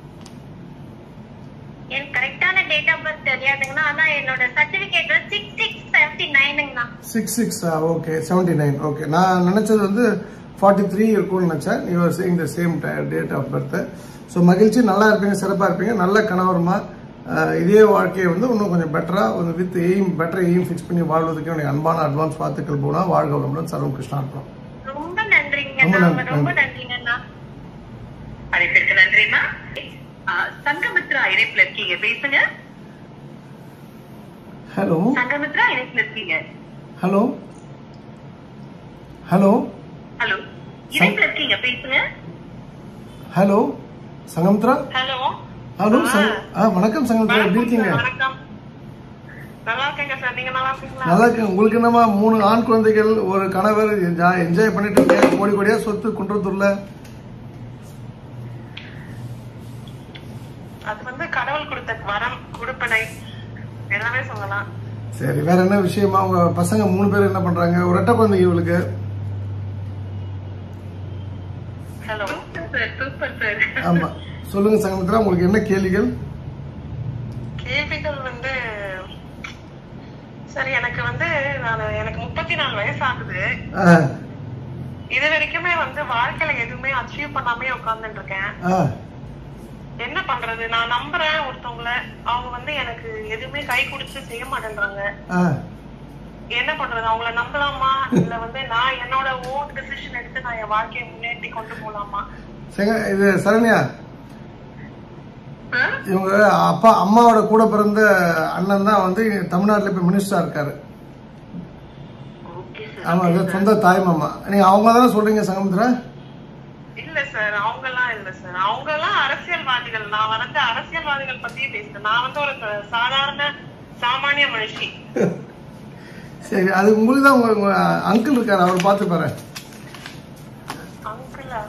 எனக்கு கரெக்டான டேட் ஆஃப் பர்த் தெரியாதுங்கண்ணா ஆனா என்னோட சர்டிபிகேட் சிக்ஸ் சிக்ஸ் செவன்டி நைனுங்கண்ணா six six okay seventy nine okay நான் நினச்சது வந்து ஃபார்ட்டி த்ரீ இருக்கும்னு நினச்சேன் you are saying the same date of birth so மகிழ்ச்சி நல்லா இருப்பீங்க சிறப்பாக இருப்பீங்க நல்ல கணவருமா அஹ், இதே வாழ்க்கையை வந்து இன்னும் கொஞ்சம் பெட்டராக ஒரு with aim better aim fix பண்ணி வாழ்வதற்கு எனக்கு அன்பான அட்வான்ஸ் வாழ்த்துக்கள் போனா வாழ்க வளமுடன் சர்வம் கிருஷ்ணா இருப்போம் ரொம்ப நன்றிங்க ரொம்ப அண்ணா. நன்றி, ரொம்ப நன்றி. நன்றிங்கண்ணா அழைப்பிற்கு நன்றிமா ஆ, சங்கமித்ரா இணைப்புல இருக்கீங்க பேசுங்க ஹலோ சங்கமித்ரா இணைப்புல இருக்கீங்க ஹலோ ஹலோ ஹலோ இணைப்புல இருக்கீங்க பேசுங்க ஹலோ சங்கமித்ரா ஹலோ ஹலோ சங்க ஆ வணக்கம் சங்கமித்ரா எப்படி இருக்கீங்க வணக்கம் நல்லா இருக்கேங்க சார் நீங்க நல்லா இருக்கீங்களா நல்லா இருக்கு உங்களுக்கு என்னமா மூணு ஆண் குழந்தைகள் ஒரு கணவர் என்ஜாய் பண்ணிட்டு இருக்கேன் கோடி கோடியா சொத்து குன்றத்தூர்ல அது வந்து கடவுள் கொடுத்த வரம் கொடுப்பனை எல்லாமே சொல்லலாம் சரி வேற என்ன விஷயமா உங்க பசங்க மூணு பேர் என்ன பண்றாங்க ஒரு ரெட்டை குழந்தைங்க இவளுக்கு ஹலோ சார் சூப்பர் சார் ஆமா சொல்லுங்க சங்கமித்ரா உங்களுக்கு என்ன கேள்விகள் கேள்விகள் வந்து சரி எனக்கு வந்து நான் எனக்கு முப்பத்தி நாலு வயசு ஆகுது ஆ, இது வரைக்குமே வந்து வாழ்க்கையில எதுவுமே அச்சீவ் பண்ணாமே உட்கார்ந்துட்டு இருக்கேன் ஆ, என்ன பண்றது நான் நம்புறேன் ஒருத்தவங்கள அவங்க வந்து எனக்கு எதுவுமே கை கொடுத்து செய்ய மாட்டேன்றாங்க ஆ. என்ன பண்றது அவங்கள நம்பலாமா இல்ல வந்து நான் என்னோட ஓன் டிசிஷன் எடுத்து நான் என் வாழ்க்கையை முன்னேற்றி கொண்டு போலாமா சங்க இது சரண்யா இவங்க அப்பா அம்மாவோட கூட பிறந்த அண்ணன் தான் வந்து தமிழ்நாட்டுல இப்ப மினிஸ்டரா இருக்காரு ஓகே ஆமா இது சொந்த தாய் மாமா நீங்க அவங்க தானே சொல்றீங்க சங்கமித்ரா இல்ல சார் அவங்க எல்லாம் இல்ல சார் அவங்க எல்லாம் அரசியல்வாதிகள் நான் வந்து அரசியல்வாதிகள் பத்தியே பேசுறேன் நான் வந்து ஒரு ச- சாதாரண சாமானிய மனுஷி சரி அது உங்களுக்கு தான் உங்க உங்க அங்கிள் இருக்காரு அவர் பார்த்து பாரு அங்கிளா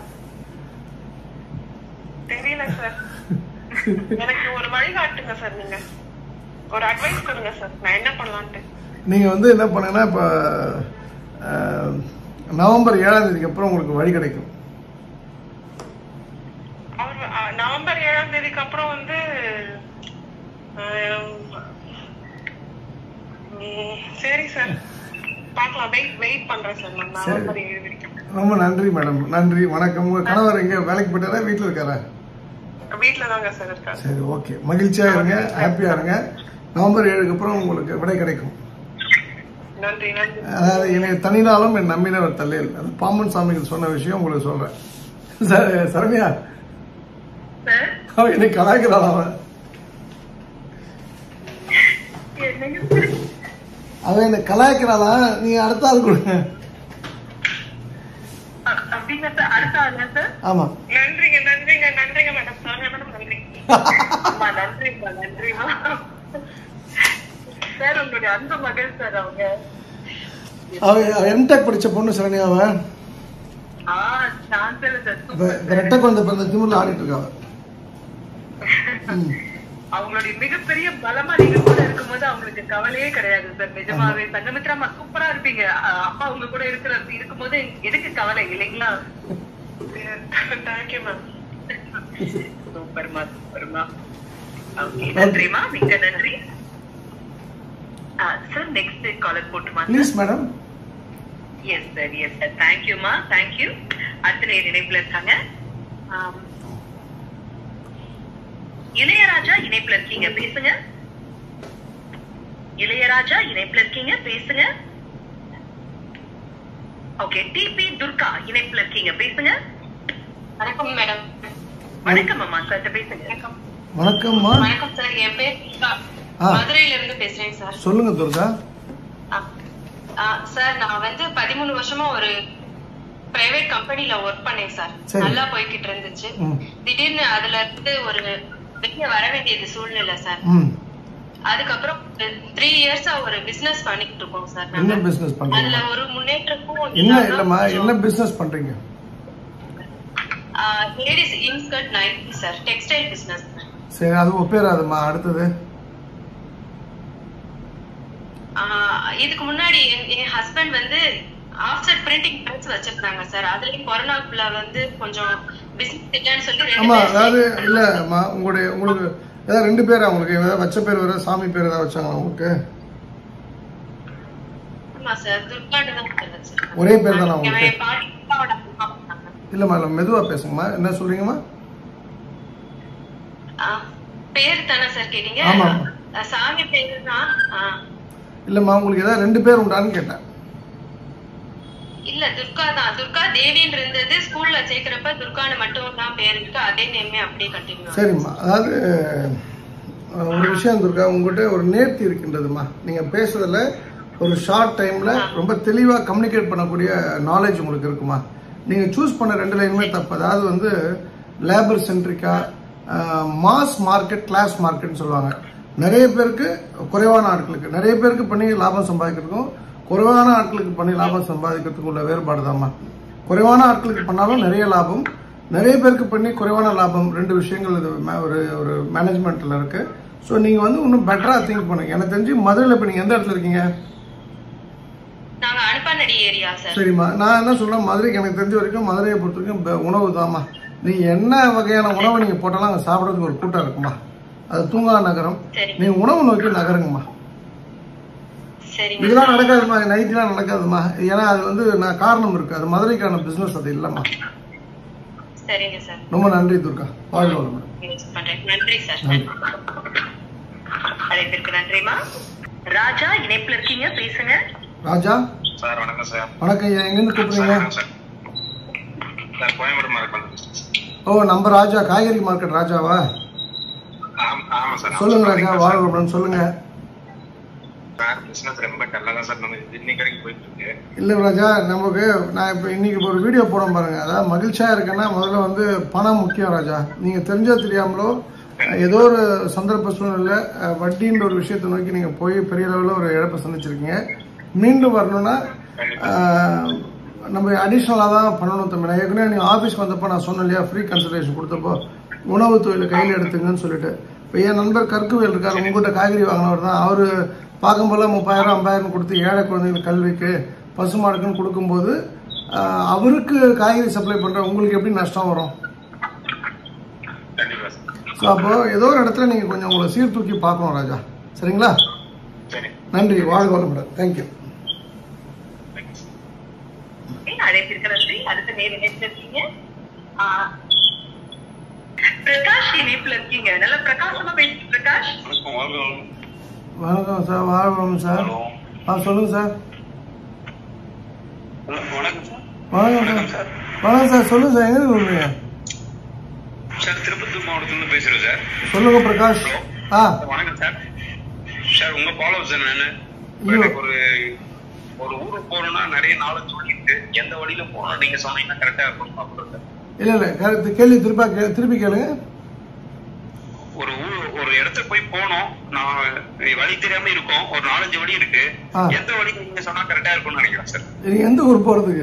தெரியல சார் எனக்கு ஒரு வழிகாட்டுங்க சார் நீங்க ஒரு அட்வைஸ் கொடுங்க சார் நான் என்ன பண்ணலான்ட்டு நீங்க வந்து என்ன பண்ணுங்கன்னா இப்ப அஹ், நவம்பர் ஏழாம் தேதிக்கு அப்புறம் உங்களுக்கு வழி கிடைக்கும் அவர் அ, நவம்பர் ஏழாம் தேதிக்கு அப்புறம் வந்து ஆம், ம், சரி சார் பார்க்கலாம் வெயிட் வெயிட் பண்றேன் சார் நான் நவம்பர் ஏழு வரைக்கும் ரொம்ப நன்றி மேடம் நன்றி வணக்கம் உங்க கணவர் எங்க வேலைக்கு போயிட்டாரா வீட்டுல இருக்காரா வீட்டுல தாங்க சார் இருக்காரு சரி ஓகே மகிழ்ச்சியா இருங்க ஹாப்பியா இருங்க நவம்பர் ஏழுக்கு அப்புறம் உங்களுக்கு விடை கிடைக்கும் நன்றி நன்றி அதாவது என்னை தனினாலும் என் நம்பினவர் தள்ளியல் அது பாம்பன் சாமிகள் சொன்ன விஷயம் உங்களுக்கு சொல்றேன் சார் சரண்யா சார் அவன் என்னை கலாய்க்கிறான் அவன் என்னங்க சார் அவன் என்னை கலாய்க்கிறாளா நீங்க அடுத்த ஆள் கொடுங்க அ- அப்படிங்க சார் அடுத்த ஆளுங்க சார் ஆமா நன்றிங்க நன்றிங்க நன்றிங்க மேடம் சொல்லுங்க மேடம் நன்றி அம்மா நன்றிம்மா நன்றிம்மா சார் உங்களுடைய அன்பு மகள் சார் அவங்க அவன் எம்டெக் படிச்ச பொண்ணு சரண்யா அவன் ஆ சான்சல சார் இப்ப சூப்பர் இப்ப ரெட்டை குழந்தை பிறந்த திமுல ஆடிட்டு இருக்கா அவன் ம். அவங்களுடைய மிகப்பெரிய பலமா நீங்க கூட இருக்கும்போது அவங்களுக்கு கவலையே கிடையாது சார் நிஜமாவே சங்கமித்ராமா சூப்பரா இருப்பீங்க அ- அப்பா உங்க கூட இருக்கிற இருக்கும்போது எதுக்கு கவலை இல்லைங்களா தேங்க்யூ மேம் சூப்பர்மா சூப்பர்மா ஓகே நன்றிமா மிக்க நன்றி சார் நெக்ஸ்ட் காலர் போட்டுமா please madam yes sir yes sir தேங்க்யூமா தேங்க்யூ அடுத்த நேர் நினைப்புல இருக்காங்க ஆம், இளையராஜா இணைப்புல இருக்கீங்க பேசுங்க இளையராஜா இணைப்புல இருக்கீங்க பேசுங்க ஓகே டிபி துர்கா இணைப்புல இருக்கீங்க பேசுங்க வணக்கம் மேடம் வணக்கம் அம்மா சார் பேசுங்க வணக்கம்மா வணக்கம் சார் என் பேர் துர்கா. ஆ. மதுரையில இருந்து பேசுறேன் சார் சொல்லுங்க துர்கா ஆ. ஆ, சார் நான் வந்து பதிமூணு வருஷமா ஒரு பிரைவேட் கம்பெனில ஒர்க் பண்ணேன் சார் சரி. நல்லா போய்கிட்டு இருந்துச்சு ம் திடீர்னு அதுல இருந்து ஒரு வெளிய வர வேண்டியது சூழ்நிலை சார் ம் அதுக்கப்புறம் த்ரீ இயர்ஸா ஒரு பிசினஸ் பண்ணிட்டு இருக்கோம் சார் என்ன நாங்க. பிசினஸ் அதுல பண்றீங்க ஒரு முன்னேற்றமும் என்ன இல்லாம இல்லம்மா கொஞ்சம், என்ன பிசினஸ் பண்றீங்க ஆ, ladies inskirt nightie sir textile business சரி அது ஒப்பேராதும்மா அடுத்தது இதுக்கு முன்னாடி என்- என் ஹஸ்பண்ட் வந்து ஆஃப்செட் பிரிண்டிங் பிரஸ் வச்சிருந்தாங்க சார் அதுலயும் கொரோனாக்குள்ள வந்து கொஞ்சம் பிசினஸ் இல்லைன்னு சொல்லி ரெண்டு ஆமா பேரும் அதாவது சேர்ந்து- இல்லம்மா உங்களுடைய உங்களுக்கு ஏதாவது ரெண்டு பேரா உங்களுக்கு ஏதாவது வச்ச பேர் வேற சாமி பேர் ஏதாவது வச்சாங்களா உங்களுக்கு ஆமா சார் துர்காண்டு தான் பேர் வச்சிருக்காங்க. ஒரே பேர் தானா என் உங்களுக்கு? பாட்டி அப்பாவோட அம்மா பண்ணாங்க. இல்லம்மா இல்ல மெதுவா பேசுங்கம்மா என்ன சொல்றீங்கம்மா ஆ, பேர் தானே சார் கேட்டீங்க ஆமா. ஆ, சாமி பேரு தான் ஆ. இல்லம்மா உங்களுக்கு ஏதாவது ரெண்டு பேர் உண்டான்னு கேட்டேன் இல்ல துர்கா தான் துர்கா தேவின்னு இருந்தது ஸ்கூல்ல சேர்க்கிறப்ப துர்கான்னு மட்டும் தான் பேர் இருக்கு அதே நேமே அப்படியே கண்டினியூ சரிம்மா அதாவது அஹ், ஒரு விஷயம் துர்கா உங்ககிட்ட ஒரு நேர்த்தி இருக்கின்றதுமா நீங்க பேசுறதுல ஒரு ஷார்ட் டைம்ல ரொம்ப தெளிவா கம்யூனிகேட் பண்ணக்கூடிய நாலேஜ் உங்களுக்கு இருக்குமா நீங்க சூஸ் பண்ண ரெண்டு லைனுமே தப்பு அதாவது வந்து லேபர் சென்ட்ரிக்கா மாஸ் மார்க்கெட் கிளாஸ் மார்க்கெட்னு சொல்லுவாங்க நிறைய பேருக்கு குறைவான ஆட்களுக்கு நிறைய பேருக்கு பண்ணி லாபம் சம்பாதிக்கிறதுக்கும் குறைவான ஆட்களுக்கு பண்ணி லாபம் சம்பாதிக்கிறதுக்கும் உள்ள வேறுபாடு தான்மா குறைவான ஆட்களுக்கு பண்ணாலும் நிறைய லாபம் நிறைய பேருக்கு பண்ணி குறைவான லாபம் ரெண்டு விஷயங்கள் இது மே- ஒரு ஒரு மேனேஜ்மெண்ட்ல இருக்கு ஸோ நீங்க வந்து இன்னும் பெட்டரா திங்க் பண்ணுங்க எனக்கு தெரிஞ்சு மதுரையில் இப்போ நீங்க எந்த இடத்துல இருக்கீங்க நாங்க அனுப்பானடி ஏரியா சார் சரிம்மா நான் என்ன சொல்றேன் மதுரைக்கு எனக்கு தெரிஞ்ச வரைக்கும் மதுரையை பொறுத்த வரைக்கும் ப- உணவு தாம்மா நீங்க என்ன வகையான உணவை நீங்க போட்டாலும் அங்கே சாப்பிட்றதுக்கு ஒரு கூட்டம் இருக்குமா அது தூங்கா நகரம் சரி நீங்க உணவு நோக்கி நகருங்கம்மா சரிங்க இதெல்லாம் நடக்காதுமா நைட்லாம் நடக்காதுமா ஏன்னா அது வந்து நான் காரணம் இருக்கு அது மதுரைக்கான பிசினஸ் அது இல்லைம்மா சரிங்க சார் ரொம்ப நன்றி துர்கா வாழ்க வளமுடன் யூஸ் பண்றேன் நன்றி சார் நன்றி அழைப்பிற்கு நன்றிமா ராஜா இணைப்புல இருக்கீங்க பேசுங்க ராஜா சார் வணக்கம் சார் வணக்கம் ஐயா எங்கேருந்து கூப்பிடுறீங்க சார் சார் கோயம்புத்தூர் மார்க்கெட் ஓ நம்ம ராஜா காய்கறி மார்க்கெட் ராஜாவா ஆமா ஆமா சார் சொல்லுங்க ராஜா வாழ்க வளமுடன் சொல்லுங்க சார் பிசினஸ் ரொம்ப டல்லா தான் சார் நம்ம இன்னைக்கு வரைக்கும் போயிட்டு இருக்கு இல்ல ராஜா நமக்கு நான் இப்போ இன்னைக்கு ஒரு வீடியோ போட பாருங்க அதாவது மகிழ்ச்சியா இருக்கேன்னா முதல்ல வந்து பணம் முக்கியம் ராஜா நீங்க தெரிஞ்சோ தெரியாமலோ அஹ், ஏதோ ஒரு சந்தர்ப்ப சூழ்நிலை அஹ், வட்டின்ற ஒரு விஷயத்தை நோக்கி நீங்க போய் பெரிய லெவலில் ஒரு இழப்பை சந்திச்சிருக்கீங்க மீண்டும் வரணும்னா அஹ், நம்ம அடிஷ்னலாக தான் பண்ணணும் தம்பி நான் ஏற்கனவே நீங்கள் ஆஃபீஸ்க்கு வந்தப்போ நான் சொன்னேன் இல்லையா ஃப்ரீ கன்சல்டேஷன் கொடுத்தப்போ உணவு தொழிலை கையில் எடுத்துங்கன்னு சொல்லிட்டு இப்போ என் நண்பர் கற்குவேல் இருக்கார் உங்ககிட்ட காய்கறி வாங்கினவர் தான் அவர் பார்க்கும்போது முப்பதாயிரம் ஐம்பதாயிரம் கொடுத்து ஏழை குழந்தைங்களுக்கு கல்விக்கு பசுமாடுக்குன்னு கொடுக்கும்போது ஆஹ், அவருக்கு காய்கறி சப்ளை பண்ணுற உங்களுக்கு எப்படி நஷ்டம் வரும் கண்டிப்பா சார் ஸோ அப்போ ஏதோ ஒரு இடத்துல நீங்கள் கொஞ்சம் உங்களை சீர்தூக்கி பார்க்கணும் ராஜா சரிங்களா சரி நன்றி வாழ்க வளமுடன் தேங்க்யூ அழைப்பிற்கு நன்றி அடுத்த நேர் இணைப்புல இருக்கீங்க ஆ, பிரகாஷ் இணைப்புல இருக்கீங்க நல்ல பிரகாசமா பேசுங்க பிரகாஷ் வணக்கம் வணக்கம் வணக்கம் சார் வாழ்க வளமுடன் சார் ஹலோ ஆ சொல்லுங்கள் சார் ஹலோ வணக்கம் சார் வணக்கம் சார் வணக்கம் சார் சொல்லுங்கள் சார் எங்கே சொல்லுங்க சார் திருப்பத்தூர் மாவட்டத்துல பேசுறேன் சார் சொல்லுங்க பிரகாஷ் ஆ வணக்கம் சார் சார் உங்க ஃபாலோவர்ஸ் நானு ஐயோ. எனக்கு ஒரு ஒரு ஊருக்கு போகணும்னா நிறைய நாலேஜ் வழி இருக்கு எந்த வழியில போகணும் நீங்க சொன்னீங்கன்னா கரெக்டா இருக்கும் பார்க்குறேன் சார் இல்லை இல்லை கருத்து கேள்வி திருப்பா கே திருப்பி கேளுங்க ஒரு ஊர் ஒரு இடத்துக்கு போய் போனோம் நான் வழி தெரியாம இருக்கோம் ஒரு நாலஞ்சு வழி இருக்கு ஆ. எந்த வழி நீங்க சொன்னா கரெக்டா இருக்கும்னு நினைக்கிறேன் சார் நீங்கள் எந்த ஊர் போகிறதுக்கு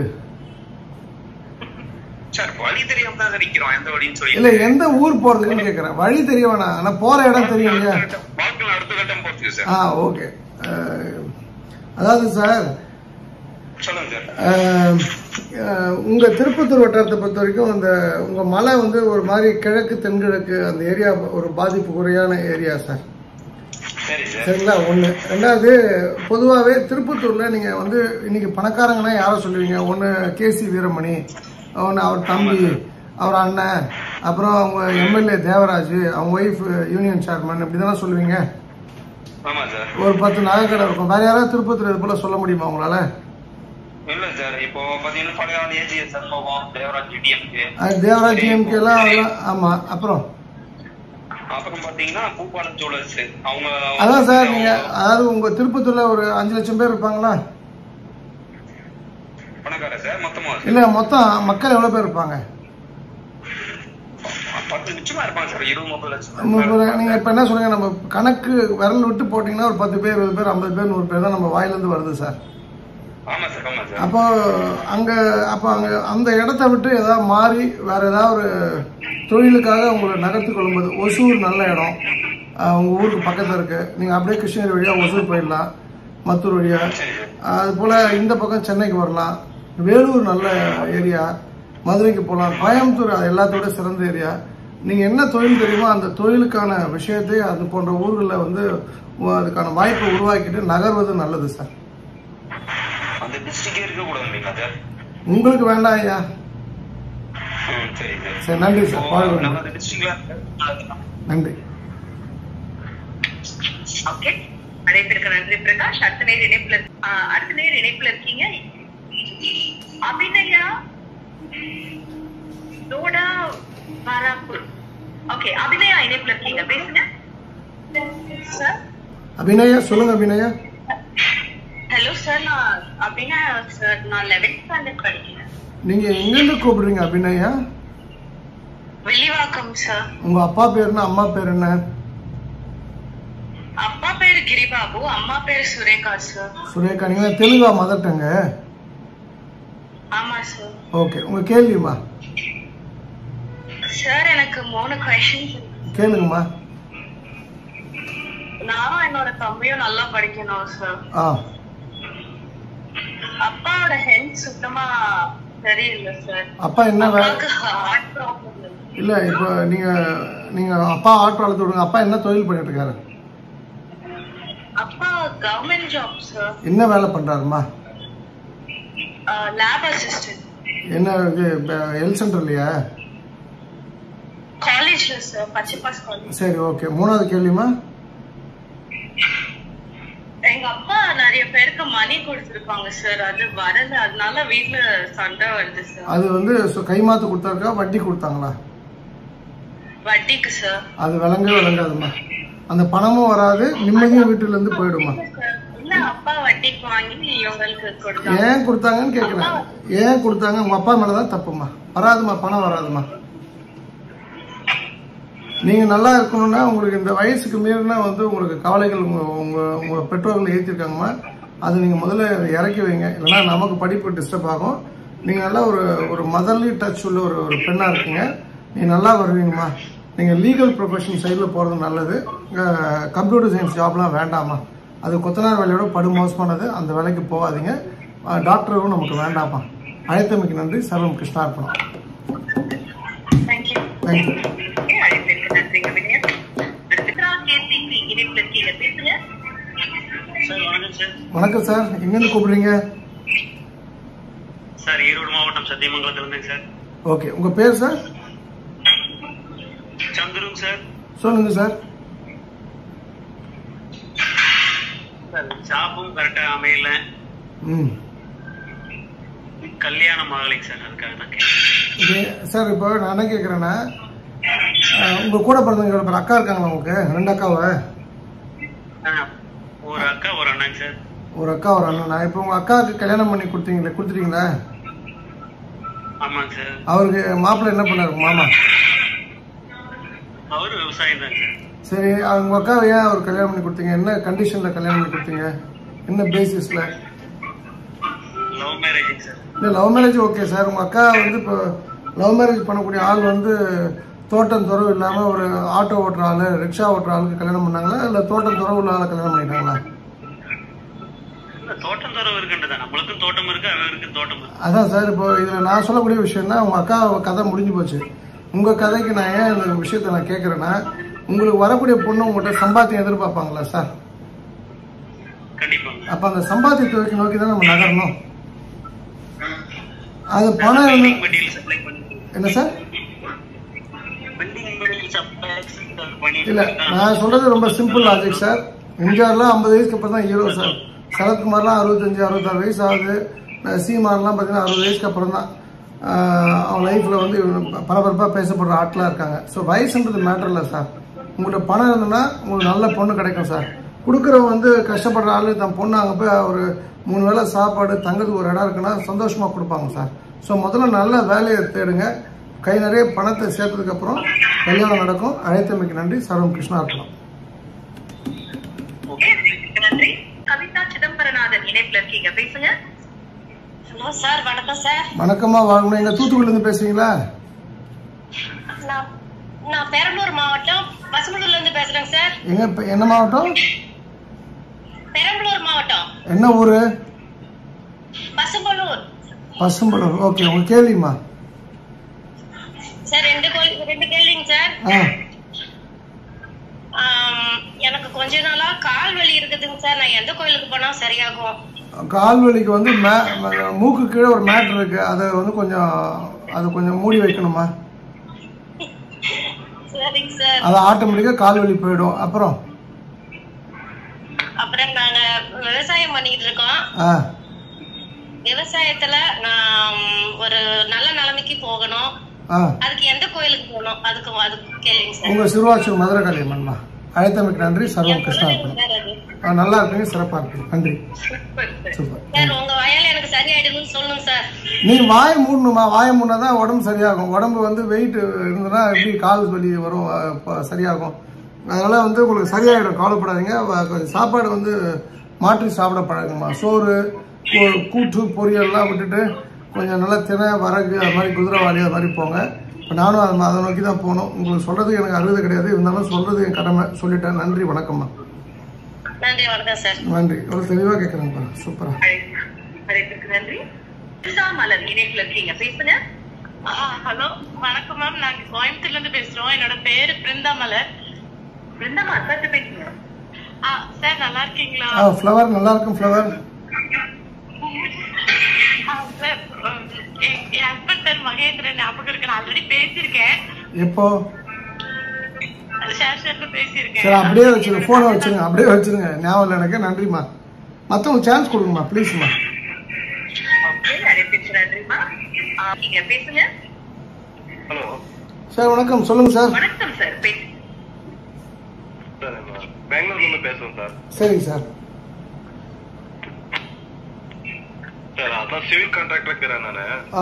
சார் வழி தெரியாம தான் சார் நிக்கிறோம் எந்த வழின்னு சொல்லி இல்லை எந்த ஊர் போகிறதுக்குன்னு கேட்குறேன் வழி தெரிய வேணாம் ஆனால் போகிற இடம் தெரியும் இல்லையா வாழ்க்கையில் அடுத்த கட்டம் போறதுக்கு சார் ஆ ஓகே அதாவது சார் சொல்லுங்க சார் அஹ், அஹ், உங்க திருப்பத்தூர் வட்டாரத்தை பொறுத்த வரைக்கும் அந்த உங்க மலை வந்து ஒரு மாதிரி கிழக்கு தென்கிழக்கு அந்த ஏரியா ஒரு பாதிப்பு குறையான ஏரியா சார் சரி சார் சரிங்களா ஒன்று ரெண்டாவது பொதுவாகவே திருப்பத்தூரில் நீங்கள் வந்து இன்னைக்கு பணக்காரங்கன்னா யாரை சொல்லுவீங்க ஒன்று கேசி வீரமணி ஒன்று அவர் தம்பி அவர் அண்ணன் அப்புறம் அவங்க எம்எல்ஏ தேவராஜ் அவங்க ஒய்ஃப் யூனியன் சேர்மன் இப்படி தானே சொல்லுவீங்க ஆமா சார் ஒரு பத்து நகைக்கடை இருக்கும் வேற யாராவது திருப்பத்தூர் இது போல சொல்ல முடியுமா உங்களால இல்ல சார் இப்போ பாத்தீங்கன்னா பழைய ஏஜிஎஸ் சார் போவோம் தேவராஜ் டிஎம்கே அது தேவராஜ் டிஎம்கே எல்லாம் அதெல்லாம் ஆமா அப்புறம் அப்புறம் பாத்தீங்கன்னா பூபாலம் ஜுவல்லர்ஸ் அவங்க அதான் சார் நீங்க அதாவது உங்க திருப்பத்தூர்ல ஒரு அஞ்சு லட்சம் பேர் இருப்பாங்களா பணக்கார சார் மொத்தமா இல்ல மொத்தம் மக்கள் எவ்வளவு பேர் இருப்பாங்க பத்து நிச்சயமா இருப்பாங்க சார் இருபது முப்பது லட்சம் முப்பது- நீங்க இப்ப என்ன சொல்லுங்க நம்ம கணக்கு விரல் விட்டு போட்டீங்கன்னா ஒரு பத்து பேர் இருபது பேர் ஐம்பது பேர் நூறு பேர் தான் நம்ம வாயில இருந்து வருது சார் ஆமா சார் ஆமா சார் அப்போ அங்க அப்போ அங்க அந்த இடத்த விட்டு ஏதாவது மாறி வேற ஏதாவது ஒரு தொழிலுக்காக உங்களை நகர்த்தி கொள்ளும்போது ஒசூர் நல்ல இடம் ஆஹ் உங்க ஊருக்கு பக்கத்துல இருக்கு நீங்க அப்படியே கிருஷ்ணகிரி வழியா ஒசூர் போயிடலாம் மத்தூர் வழியா ஆஹ் அது போல இந்த பக்கம் சென்னைக்கு வரலாம் வேலூர் நல்ல ஏரியா மதுரைக்கு போகலாம் கோயம்புத்தூர் அது எல்லாத்தோட சிறந்த ஏரியா நீங்க என்ன தொழில் தெரியுமோ அந்த தொழிலுக்கான விஷயத்தை அது போன்ற ஊர்களில் வந்து உ- அதுக்கான வாய்ப்பை உருவாக்கிட்டு நகர்வது நல்லது சார் அந்த டிஸ்ட்ரிக்டே இருக்க கூடாதுங்களா சார் உங்களுக்கு வேண்டாம் ஐயா ம், சரி சார் சரி நன்றி சார் இப்போ வாழ்க நம்ம வளமுடன். அந்த டிஸ்ட்ரிக்ட்ல நன்றி ஓகே அழைப்பிற்கு நன்றி பிரகாஷ் அடுத்த நேர் இணைப்புல ஆ, அடுத்த நேர் இணைப்புல இருக்கீங்க அபிநயா லோடா பாராப்பூர் ஓகே அபிநயா இணைப்புல இருக்கீங்க பேசுங்க சார் அபிநயா சொல்லுங்க அபிநயா ஹலோ சார் நான் அப்படின்னா சார் நான் லெவன்த் ஸ்டாண்டர்ட் படிக்கிறேன் நீங்க எங்கிருந்து கூப்பிடுறீங்க அபிநயா வெளிவாக்கம் சார் உங்க அப்பா பேர் என்ன அம்மா பேர் என்ன அப்பா பேரு கிரிபாபு அம்மா பேரு சுரேகா சார் சுரேகா நீங்க தெலுங்கா மதர் டங்க ஆமா சார் ஓகே உங்க கேள்விமா சார் எனக்கு மூணு கொஸ்டின்ஸ் கேளுங்கம்மா நானும் என்னோட தம்பியும் நல்லா படிக்கணும் சார் ஆ அப்பாவோட ஹெல்த் சுத்தமா சரியில்லை சார் அப்பா என்ன வே அப்பாவுக்கு ஹார்ட் ப்ராப்ளம் இல்ல இப்போ நீங்க நீங்க அப்பா ஆட்டோ வளர்த்து விடுங்க அப்பா என்ன தொழில் பண்ணிட்டு இருக்காரு அப்பா கவர்மெண்ட் ஜாப் சார் என்ன வேலை பண்றாருமா லேப் அசிஸ்டன்ட் என்ன இது ஹெல்த் சென்டர்லையா காலேஜ்ல சார் பச்சைப்பாஸ் காலேஜ் சரி ஓகே மூணாவது கேள்விமா எங்க அப்பா நிறைய பேருக்கு மணி கொடுத்திருப்பாங்க சார் அது வரல அதனால வீட்ல சண்டை வருது சார் அது வந்து சு- கைமாத்து கொடுத்தாருக்கா வட்டி கொடுத்தாங்களா வட்டிக்கு சார் அது விளங்கவே விளங்காதுமா அந்த பணமும் வராது நிம்மதியும் வீட்டுல இருந்து போயிடுமா இல்ல அப்பா வட்டிக்கு வாங்கி இவங்களுக்கு கொடுத்தாங்க ஏன் கொடுத்தாங்கன்னு கேக்குறேன் ஏன் கொடுத்தாங்க உங்க அப்பா மேலதான் தப்புமா வராதுமா பணம் வராதுமா நீங்க நல்லா இருக்கணும்னா உங்களுக்கு இந்த வயசுக்கு மீறினா வந்து உங்களுக்கு கவலைகள் உங்க உங்க உங்க பெற்றோர்கள் ஏற்றிருக்காங்கம்மா அது நீங்க முதல்ல இறக்கி வைங்க இல்லைன்னா நமக்கு படிப்பு டிஸ்டர்ப் ஆகும் நீங்க நல்லா ஒரு ஒரு மதர்லி டச் உள்ள ஒரு ஒரு பெண்ணா இருக்கீங்க நீங்க நல்லா வருவீங்கம்மா நீங்க லீகல் ப்ரொஃபஷன் சைடில் போறது நல்லது கம்ப்யூட்டர் சயின்ஸ் ஜாப்லாம் வேண்டாமா அது கொத்தனார் வேலையோட படு மோசமானது அந்த வேலைக்கு போகாதீங்க அஹ், டாக்டரும் நமக்கு வேண்டாமா அழைத்தமைக்கு நன்றி சர்வம் கிருஷ்ணார்ப்பணம் தேங்க்யூ தேங்க்யூ அழைப்பிற்கு நன்றி அபிநயா சித்ரா கேசிபி இணைப்புல இருக்கீங்க பேசுங்க சார் வணக்கம் சார் வணக்கம் சார் எங்கேருந்து கூப்பிடுறீங்க சார் ஈரோடு மாவட்டம் சத்தியமங்கலத்துல இருந்தேங்க சார் ஓகே உங்க பேர் சார் சந்துருங்க சார் சொல்லுங்க சார் சார் ஜாப்பும் கரெக்டா அமையல ம் கல்யாணம் ஆகலைங்க சார் அதுக்காக தான் கேட்டேன் இது சார் இப்போ நான் என்ன கேட்குறேன்னா உங்க கூட பிறந்தவங்க ஒரு அக்கா இருக்காங்களா உங்களுக்கு ரெண்டு அக்காவா ஆ, ஒரு அக்கா ஒரு அண்ணாங்க சார் ஒரு அக்கா ஒரு அண்ணனா இப்போ உங்க அக்காவுக்கு கல்யாணம் பண்ணி கொடுத்தீங்களே கொடுத்துட்டீங்களா ஆமாங்க சார் அவருக்கு மாப்பிள்ளை என்ன பண்ணாரு மாமா அவரு விவசாயம் தாங்க சார் சரி அவங்க அக்காவை ஏன் அவர் கல்யாணம் பண்ணி கொடுத்தீங்க என்ன கண்டிஷன்ல கல்யாணம் பண்ணி கொடுத்தீங்க என்ன பேசிஸ்ல லவ் மேரேஜுங்க சார் இல்லை லவ் மேரேஜ் ஓகே சார் உங்க அக்கா வந்து இப்போ லவ் மேரேஜ் பண்ணக்கூடிய ஆள் வந்து தோட்டம் துறவு இல்லாம ஒரு ஆட்டோ ஓட்டுற ஆளு ரிக்ஷா ஓட்டுற ஆளுக்கு கல்யாணம் பண்ணாங்களா இல்ல தோட்டம் துறவு உள்ள ஆளை கல்யாணம் பண்ணிட்டாங்களா இல்ல தோட்டம் தரவு இருக்குன்றதா நம்மளுக்கும் தோட்டம் இருக்கு அவருக்கும் தோட்டம் இருக்கு அதான் சார் இப்போ இதுல நான் சொல்லக்கூடிய விஷயம் தான் உங்க அக்கா கதை முடிஞ்சு போச்சு உங்க கதைக்கு நான் ஏன் இந்த விஷயத்தை நான் கேட்கறேன்னா உங்களுக்கு வரக்கூடிய பொண்ணு உங்கள்கிட்ட சம்பாத்தியம் எதிர்பார்ப்பாங்களா சார் கண்டிப்பாங்க அப்ப அந்த சம்பாத்தியத்தை நோக்கி நோக்கி தான் நம்ம நகரணும் அது பணம் இருந்து- மெட்டீரியல் சப்ளை பண்ணி என்ன சார் பில்டிங் சப்ளை இல்ல நான் சொல்றது ரொம்ப சிம்பிள் லாஜிக் சார் எம்ஜிஆர்லாம் ஐம்பது வயசுக்கு அப்புறம் தான் ஹீரோ சார் சரத்குமார்லாம் அறுபத்தஞ்சு அறுபத்தாறு வயசு ஆகுது அஹ் சீமான்லாம் பார்த்தீங்கன்னா அறுபது வயசுக்கு அப்புறம் தான் ஆஹ் அவன் லைஃப்ல வந்து பரபரப்பாக பேசப்படுற ஆட்களாக இருக்காங்க ஸோ வயசுன்றது மேட்டர் இல்லை சார் உங்கள்கிட்ட பணம் இருந்ததுன்னா உங்களுக்கு நல்ல பொண்ணு கிடைக்கும் சார் கொடுக்குறவங்க வந்து கஷ்டப்படுற ஆளு தன் பொண்ணு அங்கே போய் ஒரு மூணு வேளை சாப்பாடு தங்குறதுக்கு ஒரு இடம் இருக்குன்னா சந்தோஷமாக கொடுப்பாங்க சார் ஸோ முதல்ல நல்ல வேலையை தேடுங்க கை நிறைய பணத்தை சேர்த்ததுக்கு அப்புறம் கல்யாணம் நடக்கும் அழைத்தமைக்கு நன்றி சர்வம் கிருஷ்ணா இருக்கலாம் நன்றி கவிதா சிதம்பரநாதன் இணைப்புல இருக்கீங்க பேசுங்க ஹலோ சார் வணக்கம் சார் வணக்கம்மா வாங்கணும் எங்க தூத்துக்குடில இருந்து பேசுறீங்களா நான் நான் பெரம்பலூர் மாவட்டம் பசுமதூர்ல இருந்து பேசுறேங்க சார் எங்க இப்ப என்ன மாவட்டம் பெரம்பலூர் மாவட்டம் என்ன ஊரு பசும்பலூர் பசும்பலூர் ஓகே உங்க கேள்விம்மா சார் ரெண்டு கோயில் ரெண்டு கேள்விங்க சார் ஆ ஆம், எனக்கு கொஞ்ச நாளா கால் வலி இருக்குதுங்க சார் நான் எந்த கோயிலுக்கு போனா சரியாகும் கால் வலிக்கு வந்து மே- ம- மூக்கு கீழே ஒரு மேட்ரு இருக்கு அதை வந்து கொஞ்சம் அதை கொஞ்சம் மூடி வைக்கணுமா சரிங்க சார் அது ஆட்டோமேட்டிக்காக கால் வலி போயிடும் அப்புறம் அப்புறம் நாங்க விவசாயம் பண்ணிட்டு இருக்கோம் ஆ விவசாயத்துல நான் ஒரு நல்ல நிலைமைக்கு போகணும் ஆ அதுக்கு எந்த கோயிலுக்கு போகணும் அதுக்கு அதுக்கு கேளுங்க சார் உங்க சிறுவாச்சூர் மதுரை காளியம்மன்மா அழைத்தமைக்கு நன்றி சர்வம் கிருஷ்ணா இருக்கணும் சார் அது ஆ, நல்லா இருப்பீங்க சிறப்பா இருப்பீங்க நன்றி சூப்பர் சார் சூப்பர் சார் உங்க வயல் எனக்கு சரியாயிடுதுன்னு சொல்லுங்க சார் நீ வாய் மூடணுமா வாயை மூடினா தான் உடம்பு சரியாகும் உடம்பு வந்து வெயிட் இருந்ததுன்னா எப்படி கால் வலி வரும் அஹ், ப- சரியாகும் அதனால வந்து உங்களுக்கு சரியாயிடும் கவலைப்படாதீங்க வ- கொஞ்சம் சாப்பாடு வந்து மாற்றி சாப்பிட பழகுமா சோறு கூ- கூட்டு பொரியல்லாம் விட்டுட்டு கொஞ்சம் நல்லா தினை வரகு அது மாதிரி குதிரைவாளி அது மாதிரி போங்க இப்போ நானும் அது அதை நோக்கி தான் போகணும் உங்களுக்கு சொல்றதுக்கு எனக்கு அறுபது கிடையாது இருந்தாலும் சொல்றது என் கடமை சொல்லிட்டேன் நன்றி வணக்கம்மா நன்றி வணக்கம் சார் நன்றி ஒரு தெளிவாக கேட்குறேங்கப்பா சூப்பரா அழைப்புக்கு நன்றி உஷா மலர் இணைப்புல இருக்கீங்க பேசுங்க ஹலோ வணக்கம் மேம் நாங்க கோயம்புத்தூர்ல இருந்து பேசுறோம் என்னோட பேரு பிருந்தா மலர் பிருந்தாமா சத்து பேசுங்க சார் நல்லா இருக்கீங்களா ஆ ஃப்ளவர் நல்லா இருக்கும் ஃப்ளவர் சார் என் ஹஸ்பண்ட் பேர் மகேந்திரன் ஞாபகம் இருக்கு நான் ஆல்ரெடி பேசியிருக்கேன் எப்போ ஷேர் ஷேர்ல பேசியிருக்கேன் சரி அப்படியே வச்சிருங்க போனை வச்சிருங்க அப்படியே வச்சிருங்க ஞாபகம் இல்லை எனக்கு நன்றிம்மா மற்றவங்க சான்ஸ் கொடுங்கம்மா ப்ளீஸ்மா ஓகே அழைப்பிற்கு நன்றிமா ஆ, நீங்க பேசுங்க ஹலோ சார் வணக்கம் சொல்லுங்க சார் வணக்கம் சார் பேசுங்க சார் பெங்களூர்ல இருந்து பேசுறேன் சார் சரிங்க சார் சார் அதான் சிவில் கான்ட்ராக்டர் இருக்கிறேன் நானு ஆ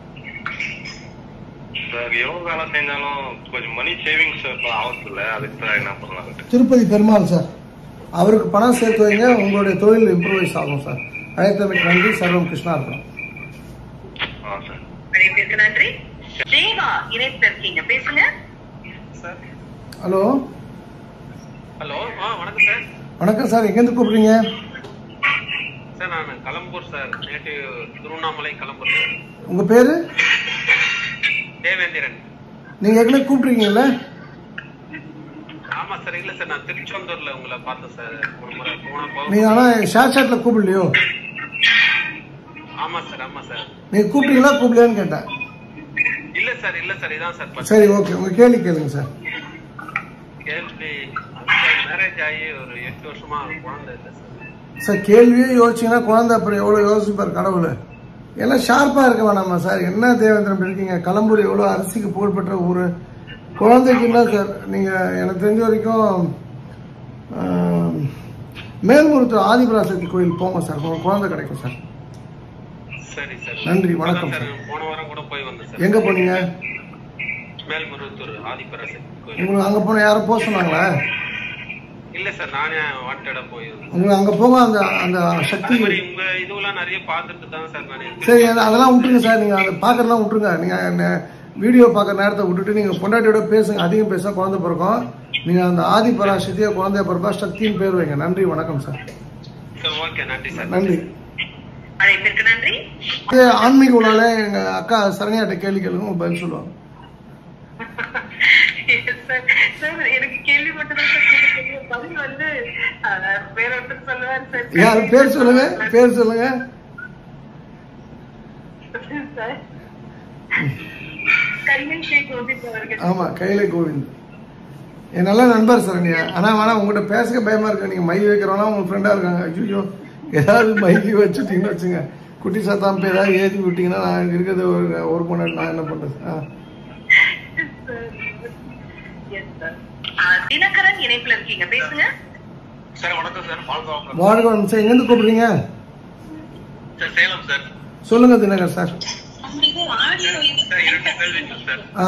சார் எவ்வளவு வேலை செஞ்சாலும் கொஞ்சம் மணி சேவிங்ஸ் ஆகுது இல்ல அதுக்கு தான் என்ன பண்ணலாம் திருப்பதி பெருமாள் சார் அவருக்கு பணம் சேர்த்து வைங்க உங்களுடைய தொழில் இம்ப்ரூவைஸ் ஆகும் சார் அழைத்தமைக்கு நன்றி சர்வம் கிருஷ்ணா இருக்கணும் ஆ சார் அழைப்பிற்கு நன்றி தேவா இணைப்புல இருக்கீங்க பேசுங்க சார் ஹலோ ஹலோ ஆ வணக்கம் சார் வணக்கம் சார் எங்கேருந்து கூப்பிடுறீங்க சார் நான் Kalambur sir native Tiruvannamalai Kalambur sir உங்கள் பேர் தேவேந்திரன் நீங்கள் ஏற்கனவே கூப்பிட்ருக்கீங்கல்ல ஆமா சார் இல்ல சார் நான் திருச்செந்தூர்ல உங்களை பார்த்தேன் சார் ஒரு முறை போனப்போ நீங்கள் ஆனால் ஷேர் சாட்டில் கூப்பிடலையோ ஆமா சார் ஆமா சார் நீங்கள் கூப்பிட்டீங்களா கூப்பிடலையான்னு கேட்டேன் இல்ல சார் இல்ல சார் இதான் சார் first சரி ஓகே உங்கள் கேள்வி கேளுங்க சார் கேள்வி மேரேஜ் ஆகி ஒரு எட்டு வருஷமா குழந்தை இல்லை சார் சார் கேள்வியே யோசிச்சீங்கன்னா குழந்தை அப்புறம் எவ்வளோ யோசிப்பார் கடவுள் எல்லாம் ஷார்ப்பாக இருக்க வேணாமா சார் என்ன தேவேந்திரன் இப்படி இருக்கீங்க கலம்பூர் எவ்வளோ அரிசிக்கு புகழ்பெற்ற ஊர் குழந்தைக்கு என்ன சார் நீங்கள் எனக்கு தெரிஞ்ச வரைக்கும் ஆம், மேல்மருத்துவ ஆதிபராசக்தி கோயில் போங்க சார் உங்களுக்கு குழந்தை கிடைக்கும் சார் சரி சார் நன்றி, வணக்கம் அதான் சார். சார் போன வாரம் கூட போய் வந்தேன் சார் எங்கே போனீங்க மேல்மருவத்தூர் ஆதிபராசக்தி கோயில் உங்களுக்கு அங்கே போன யாரும் போக சொன்னாங்களா இல்ல சார் நானே வாண்டடா போய் வந்தேன். உங்களுக்கு அங்கே போங்க அந்த அந்த சக்தி அதே மாதிரி உங்க இதுவெல்லாம் நிறைய பார்த்துட்டு தான் சார் நான் இருக்கேன். சரி அது- அதெல்லாம் விட்டுருங்க சார் நீங்கள் அதை பார்க்கறதெல்லாம் விட்டுருங்க நீங்கள் வீடியோ பார்க்குற நேரத்தை விட்டுட்டு நீங்கள் பொண்டாட்டியோட பேசுங்க அதிகம் பேச குழந்தை பிறக்கும் நீங்கள் அந்த ஆதி பராசக்தியை குழந்தைய பிறப்பா சக்தின்னு பேர் வைங்க நன்றி வணக்கம் சார் சார் ஓகே நன்றி சார் நன்றி அழைப்பிற்கு நன்றி இது ஆன்மீக உலால எங்கள் அக்கா சரணியாட்ட கேள்வி கேளுங்க உங்க பதில் சொல்லுவாங்க சார் சார் எனக்கு கேள்வி மட்டும் தான் சார் கேட்க தெரியும். பதில் வந்து அஹ், வேற ஒருத்தர் சொல்லுவார் சார் யார் பேர் சொல்லுங்க பேர் சொல்லுங்க சார் கையில் கே கோவிந்த் அவர்கள் ஆமா கையில கோவிந்த் என் நல்ல நண்பர் சரண்யா ஆனா வேணா உங்ககிட்ட பேச பயமா இருக்கு நீங்க மை வைக்கிறவனா உங்க ஃப்ரெண்டா இருக்காங்க ஐயோ ஏதாவது மைக்கு வச்சுட்டீங்கன்னு வச்சுங்க குட்டி சாத்தாம் பேர் ஏதாவது ஏற்றி விட்டீங்கன்னா நான் இருக்கிறது ஒரு ஒரு பண்ண நான் என்ன பண்றது ஆ. Yes, sir. ஆ, தினகரன் இணைப்புல இருக்கீங்க பேசுங்க சார் வணக்கம் சார் வாழ்க்கை வாழ்க வளம் சார் எங்கேருந்து கூப்பிடுறீங்க சார் சேலம் சார் சொல்லுங்க தினகர் சார் சார் இரண்டு கேள்விகள் சார் ஆ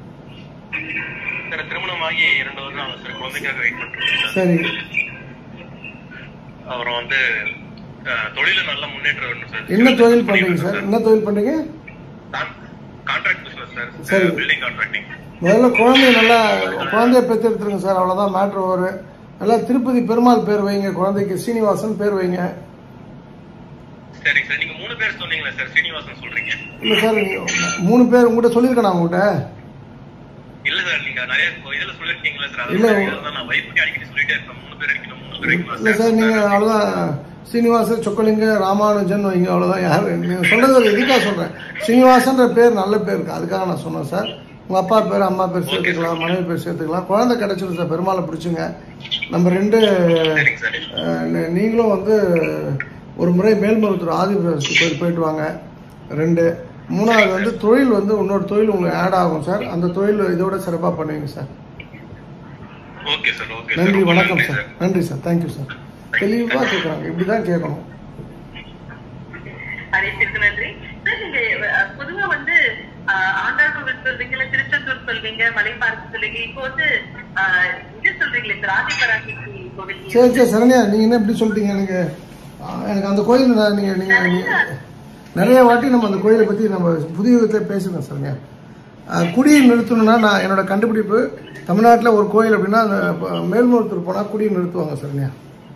சார் திருமணமாகி இரண்டு வருடம் ஆகும் சார் குழந்தைக்காக வெயிட் பண்ணிட்டு சார் சரி அப்புறம் வந்து அஹ், தொழில நல்ல முன்னேற்றம் வேணும் சார் என்ன தொழில் பண்றீங்க சார் என்ன தொழில் பண்றீங்க கான்ட்ராக்ட் பிசினஸ் சரி. சார் பில்டிங் கான்ட்ராக்டிங் முதல்ல குழந்தைய நல்லா குழந்தைய பெற்றெடுத்துருங்க சார் அவ்வளோதான் மேட்ரு ஒரு நல்லா திருப்பதி பெருமாள் பேர் வைங்க குழந்தைக்கு சீனிவாசன் பேர் வைங்க சரிங்க சார் நீங்க மூணு பேர் சொன்னீங்களா சார் சீனிவாசன் சொல்றீங்க இல்லை சார் நீங்க மூணு பேர் உங்கள்கிட்ட சொல்லியிருக்கேன் நான் உங்கள்கிட்ட இல்ல சார் நீங்க நிறைய இதுல சொல்லிருக்கீங்களா சார் இல்ல. அதான் நான் வைஃப்க்கு அடிக்கடி சொல்லிட்டே இருக்கேன் மூணு பேர் அடிக்கணும் மூணு பேர் இல்லை அடிக்கணும் சார் நீங்கள் அவ்வளோதான் சீனிவாசன் சொக்கலிங்க ராமானுஜன் வைங்க அவ்வளோதான் யார் நீங்கள் சொல்கிறது ஒரு இதுக்காக சொல்கிறேன் சீனிவாசன்ற பேர் நல்ல பேர் இருக்கு அதுக்காக நான் சொன்னேன் சார் உங்கள் அப்பா பேர் அம்மா பேர் சேர்த்துக்கலாம் மனைவி பேர் சேர்த்துக்கலாம் குழந்தை கிடைச்சிடும் சார் பெருமாளை பிடிச்சுங்க நம்ம ரெண்டு சரிங்க சார் அஹ், நீ- நீங்களும் வந்து ஒரு முறை மேல்மருத்துவர் ஆதிபராசி கோயில் போயிட்டு வாங்க ரெண்டு மூணாவது வந்து தொழில் வந்து இன்னொரு தொழில் உங்களுக்கு ஆட் ஆகும் சார் அந்த தொழில் இதோட சிறப்பாக பண்ணுவீங்க சார் ஓகே சார் ஓகே நன்றி சார் வணக்கம் சார் நன்றி சார் தேங்க்யூ சார் தெளிவாக கேட்குறாங்க இப்படி தான் கேட்கணும் அழைப்பிற்கு நன்றி சார் நீங்க அஹ், பொதுவா வந்து அஹ், ஆண்டாள் கோவில் சொல்வீங்க இல்ல திருச்செந்தூர் சொல்வீங்க மலைப்பார்க்கு சொல்வீங்க இப்போ வந்து அஹ், இது சொல்றீங்களே சார் ஆதிபராசக்தி கோவில் சரி சரி சரண்யா நீங்கள் என்ன இப்படி சொல்லிட்டீங்க எனக்கு ஆ, எனக்கு அந்த கோயில் நான் நீங்கள் நீங்கள் நிறைய வாட்டி நம்ம அந்த கோயிலை பற்றி நம்ம புதிய விதத்தில் பேசுகிறோம் சரண்யா ஆ, குடியை நிறுத்தணும்னா நான் என்னோட கண்டுபிடிப்பு தமிழ்நாட்டில் ஒரு கோயில் அப்படின்னா அந்த ப- மேல்மருத்தூர் போனால் குடியை நிறுத்துவாங்க சரண்யா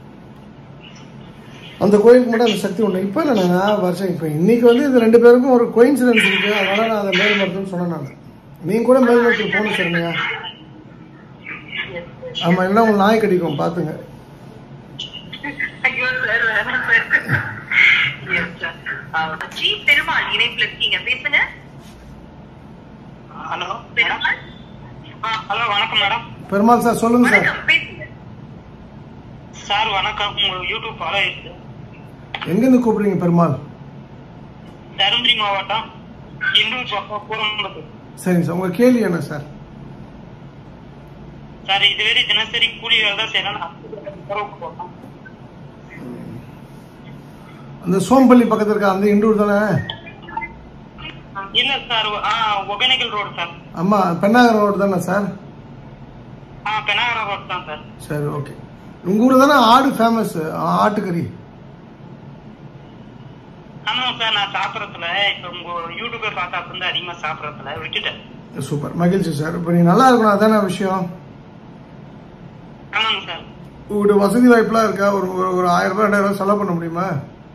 அந்த கோயிலுக்கு மட்டும் அந்த சக்தி உண்டு இப்போ இல்லை நான் வருஷம் இப்போ இன்னைக்கு வந்து இது ரெண்டு பேருக்கும் ஒரு கோயின்சிடன்ஸ் இருக்கு அதனால நான் அந்த மேல்மருத்துவம் சொன்னேன் நான் நீங்க கூட மேல்மருத்துவர் போகணும் சரண்யா ஆமா இல்லைன்னா உங்களுக்கு நாய் கடிக்கும் பார்த்துங்க ஐயோ சார் வேணாம் சார் Yes, sir. அஹ், ஜி பெருமாள் இணைப்புல இருக்கீங்க பேசுங்க ஹலோ பெருமாள் ஹலோ வணக்கம் மேடம் பெருமாள் சார் சொல்லுங்க சார் வணக்கம் பேசுங்க சார் வணக்கம் உங்க யூடியூப் ஃபாலோ ஆயிடுச்சு எங்கேருந்து கூப்பிடுறீங்க பெருமாள் தருமபுரி மாவட்டம் இண்டூர் பக்கம் கூரம்பத்து சரிங்க சார் உங்க கேள்வி என்ன சார் சார் இதுவரை தினசரி கூலி வேலை தான் செய்யலாம் போட்டோம் அந்த சோம்பள்ளி பக்கத்துல இருக்க அந்த இண்டூர் தானே இல்ல சார் ஆ ஒகேனக்கல் ரோடு சார் ஆமா பெண்ணாகரம் ரோடு தானே சார் ஆ பெனாகரம் ரோடு தான் சார் சரி ஓகே உங்க ஊர்ல தானே ஆடு ஃபேமஸ் ஆட்டுக்கறி ஆமா சார் நான் சாப்பிடறதுல இப்ப உங்க யூடியூபை பார்த்தா வந்து அதிகமா சாப்பிடறதுல விட்டுட்டேன் சூப்பர் மகிழ்ச்சி சார் இப்போ நீ நல்லா இருக்கணும் அதானே விஷயம் ஆமாங்க சார் உங்கள்கிட்ட வசதி வாய்ப்புலாம் இருக்கா ஒரு ஒரு- ஒரு ஆயிரம் ரூபாய் ரெண்டாயிரம் ரூபாய் செலவு பண்ண முடியுமா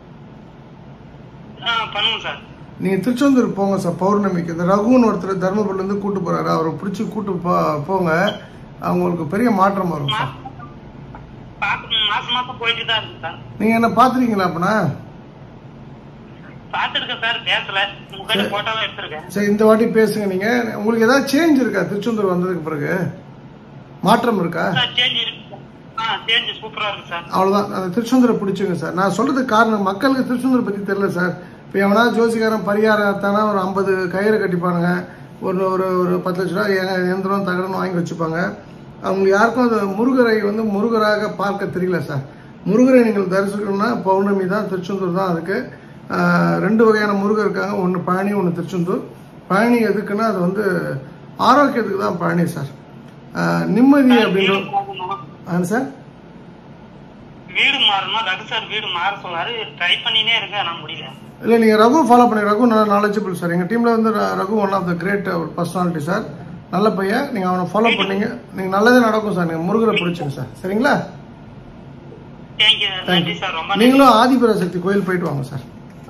ஆ பண்ணுவோம் சார் நீங்க திருச்செந்தூர் போங்க சார் பௌர்ணமிக்கு இந்த ரகுன்னு ஒருத்தர் தர்மபுரில இருந்து கூட்டு போறாரு அவரை பிடிச்சி கூட்டு போ- போங்க அவங்களுக்கு பெரிய மாற்றம் வரும் சார் பாக்க மாசம் மாசம் போயிட்டு தான் இருக்கு சார் நீங்க என்ன பாத்துருக்கீங்களா அப்பனா பாத்துருக்கேன் சார் பேசல உங்ககிட்ட போட்டோ தான் எடுத்திருக்கேன் சரி இந்த வாட்டி பேசுங்க நீங்க உங்களுக்கு ஏதாவது சேஞ்ச் இருக்கா திருச்செந்தூர் வந்ததுக்கு பிறகு மாற்றம் இருக்கா சார் சேஞ்ச் இருக்கு ஆ சேஞ்ச் சூப்பரா இருக்கு சார் அவ்வளவுதான் அந்த திருச்செந்தூரை பிடிச்சுங்க சார் நான் சொல்றதுக்கு காரணம் மக்களுக்கு திருச்செந்தூர் பத்தி தெரியல சார் இப்போ எவனா ஜோசிகாரன் பரிகாரத்தானா ஒரு ஐம்பது கயிறு கட்டிப்பானுங்க ஒரு ஒரு ஒரு பத்து லட்ச ரூபா எ- எந்திரம் தகரம் வாங்கி வச்சுப்பாங்க அவங்க யாருக்கும் அது முருகரை வந்து முருகராக பார்க்க தெரியல சார் முருகரை நீங்கள் தரிசிக்கணும்னா பௌர்ணமி தான் திருச்செந்தூர் தான் அதுக்கு ஆஹ், ரெண்டு வகையான முருகர் இருக்காங்க ஒன்று பழனி ஒன்று திருச்செந்தூர் பழனி எதுக்குன்னா அது வந்து ஆரோக்கியத்துக்கு தான் பழனி சார் ஆஹ், நிம்மதி அப்படின்ற ஆ சார் வீடு மாறணும் ரகு சார் வீடு மாற சொன்னாரு ட்ரை பண்ணினே இருக்கேன் ஆனா முடியல இல்லை நீங்கள் ரகு ஃபாலோ பண்ணி ரகு நல்லா நாலேஜபிள் சார் எங்கள் டீமில் வந்து ர- Raghu one of the great ஒரு பர்சனாலிட்டி சார் நல்ல பையன் நீங்கள் அவனை ஃபாலோ பண்ணீங்க நீங்கள் நல்லதே நடக்கும் சார் நீங்கள் முருகரை பிடிச்சிங்க சார் சரிங்களா தேங்க்யூ நன்றி சார் ரொம்ப நன்றி நீங்களும் ஆதிபராசக்தி கோயில் போயிட்டு வாங்க சார்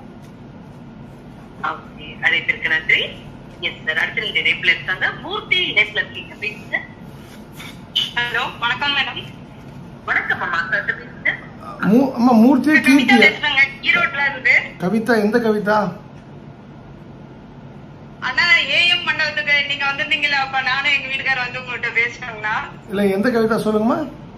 ஓகே அழைப்பிற்கு நன்றி எஸ் சார் அடுத்த நீங்க இணைப்புல இருக்காங்க மூர்த்தி இணைப்புல இருக்கீங்க பேசுங்க ஹலோ வணக்கம் மேடம் வணக்கம் அம்மா சார் பேசுங்க மூ அம்மா மூர்த்தியா கவிதா கீர்த்தியா பேசுறேங்க ஈரோட்ல இருந்து கவிதா எந்த கவிதா அண்ணா ஏஎம் மண்டபத்துக்கு நீங்க வந்திருந்தீங்களா அப்ப நானும் எங்க வீட்டுக்காரர் வந்து உங்கள்கிட்ட பேசினாங்கண்ணா இல்லை எந்த கவிதா சொல்லுங்கம்மா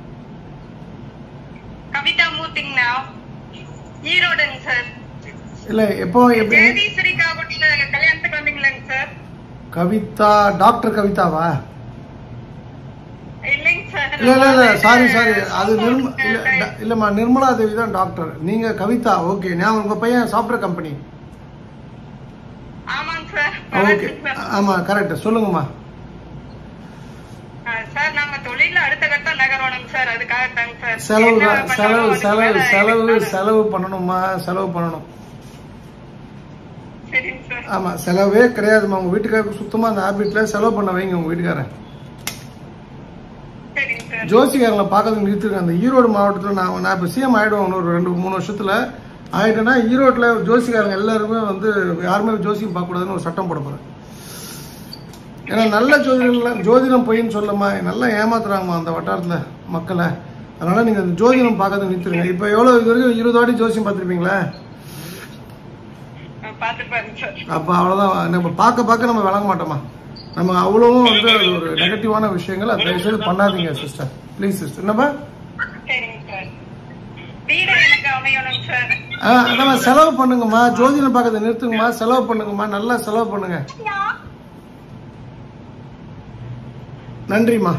கவிதா மூர்த்திங்கண்ணா ஈரோடுங்க சார் இல்லை எப்போ எப்படி ஜெகதீஸ்வரி காகுட்டில கல்யாணத்துக்கு வந்தீங்களாங்க சார் கவிதா டாக்டர் கவிதாவா இல்லைங்க சார் இல்ல இல்ல இல்ல சாரி சாரி அது நிர்ம இல்ல ட- இல்லம்மா நிர்மலா தேவி தான் டாக்டர் நீங்க கவிதா ஓகே நான் உங்க பையன் சாஃப்ட்வேர் கம்பெனி ஆமாங்க சார் ஓகே ஆமா கரெக்ட் சொல்லுங்கம்மா ஆ, சார் நாங்க தொழில அடுத்த கட்டம் நகரணுங்க சார் அதுக்காக தாங்க சார் செலவு என்ன தான் செலவு பண்ணாலும் அதுக்கு செலவு மேல செலவு எனக்கு செலவு பண்ணணும்மா செலவு பண்ணணும் சரிங்க சார் ஆமா செலவே கிடையாதும்மா உங்க வீட்டுக்காரருக்கு சுத்தமா அந்த ஹேபிட்ல செலவு பண்ண வைங்க உங்க வீட்டுக்காரன் சரிங்க சார் ஜோசிகாரங்களை பார்க்கறது நிறுத்திருக்கேன் அந்த ஈரோடு மாவட்டத்தில் நான் நான் இப்போ சிஎம் ஆயிடுவேன் இன்னும் ஒரு ரெண்டு மூணு வருஷத்துல ஆயிட்டேன்னா ஈரோட்டில் ஜோசிகாரங்க எல்லாருமே வந்து யாருமே ஜோசியம் பார்க்கக்கூடாதுன்னு ஒரு சட்டம் போட போறேன் ஏன்னா நல்ல ஜோதிடம் ஜோதிடம் பொய்ன்னு சொல்லம்மா நல்லா ஏமாத்துறாங்கம்மா அந்த வட்டாரத்தில் மக்களை அதனால நீங்க அந்த ஜோதிடம் பார்க்கறத நிறுத்துருங்க இப்போ எவ்வளோ இது வரைக்கும் இருபது வாட்டி ஜோசியம் பார்த்துருப்பீங்களா பாத்து பாருங்க சார் அப்போ அவ்வளோதான் நம்ம பார்க்க பார்க்க நம்ம விளங்க மாட்டோமா நம்ம அவ்வளவும் வந்து அது ஒரு நெகட்டிவான விஷயங்கள் அதை தயவுசெய்து பண்ணாதீங்க சிஸ்டர் ப்ளீஸ் சிஸ்டர் என்னப்பா சரிங்க சார் வீடு எனக்கு அமையணுங்க சார் ஆ நம்ம செலவு பண்ணுங்கம்மா ஜோதிடம் பார்க்கறத நிறுத்துங்கம்மா செலவு பண்ணுங்கம்மா நல்லா செலவு பண்ணுங்க நன்றிம்மா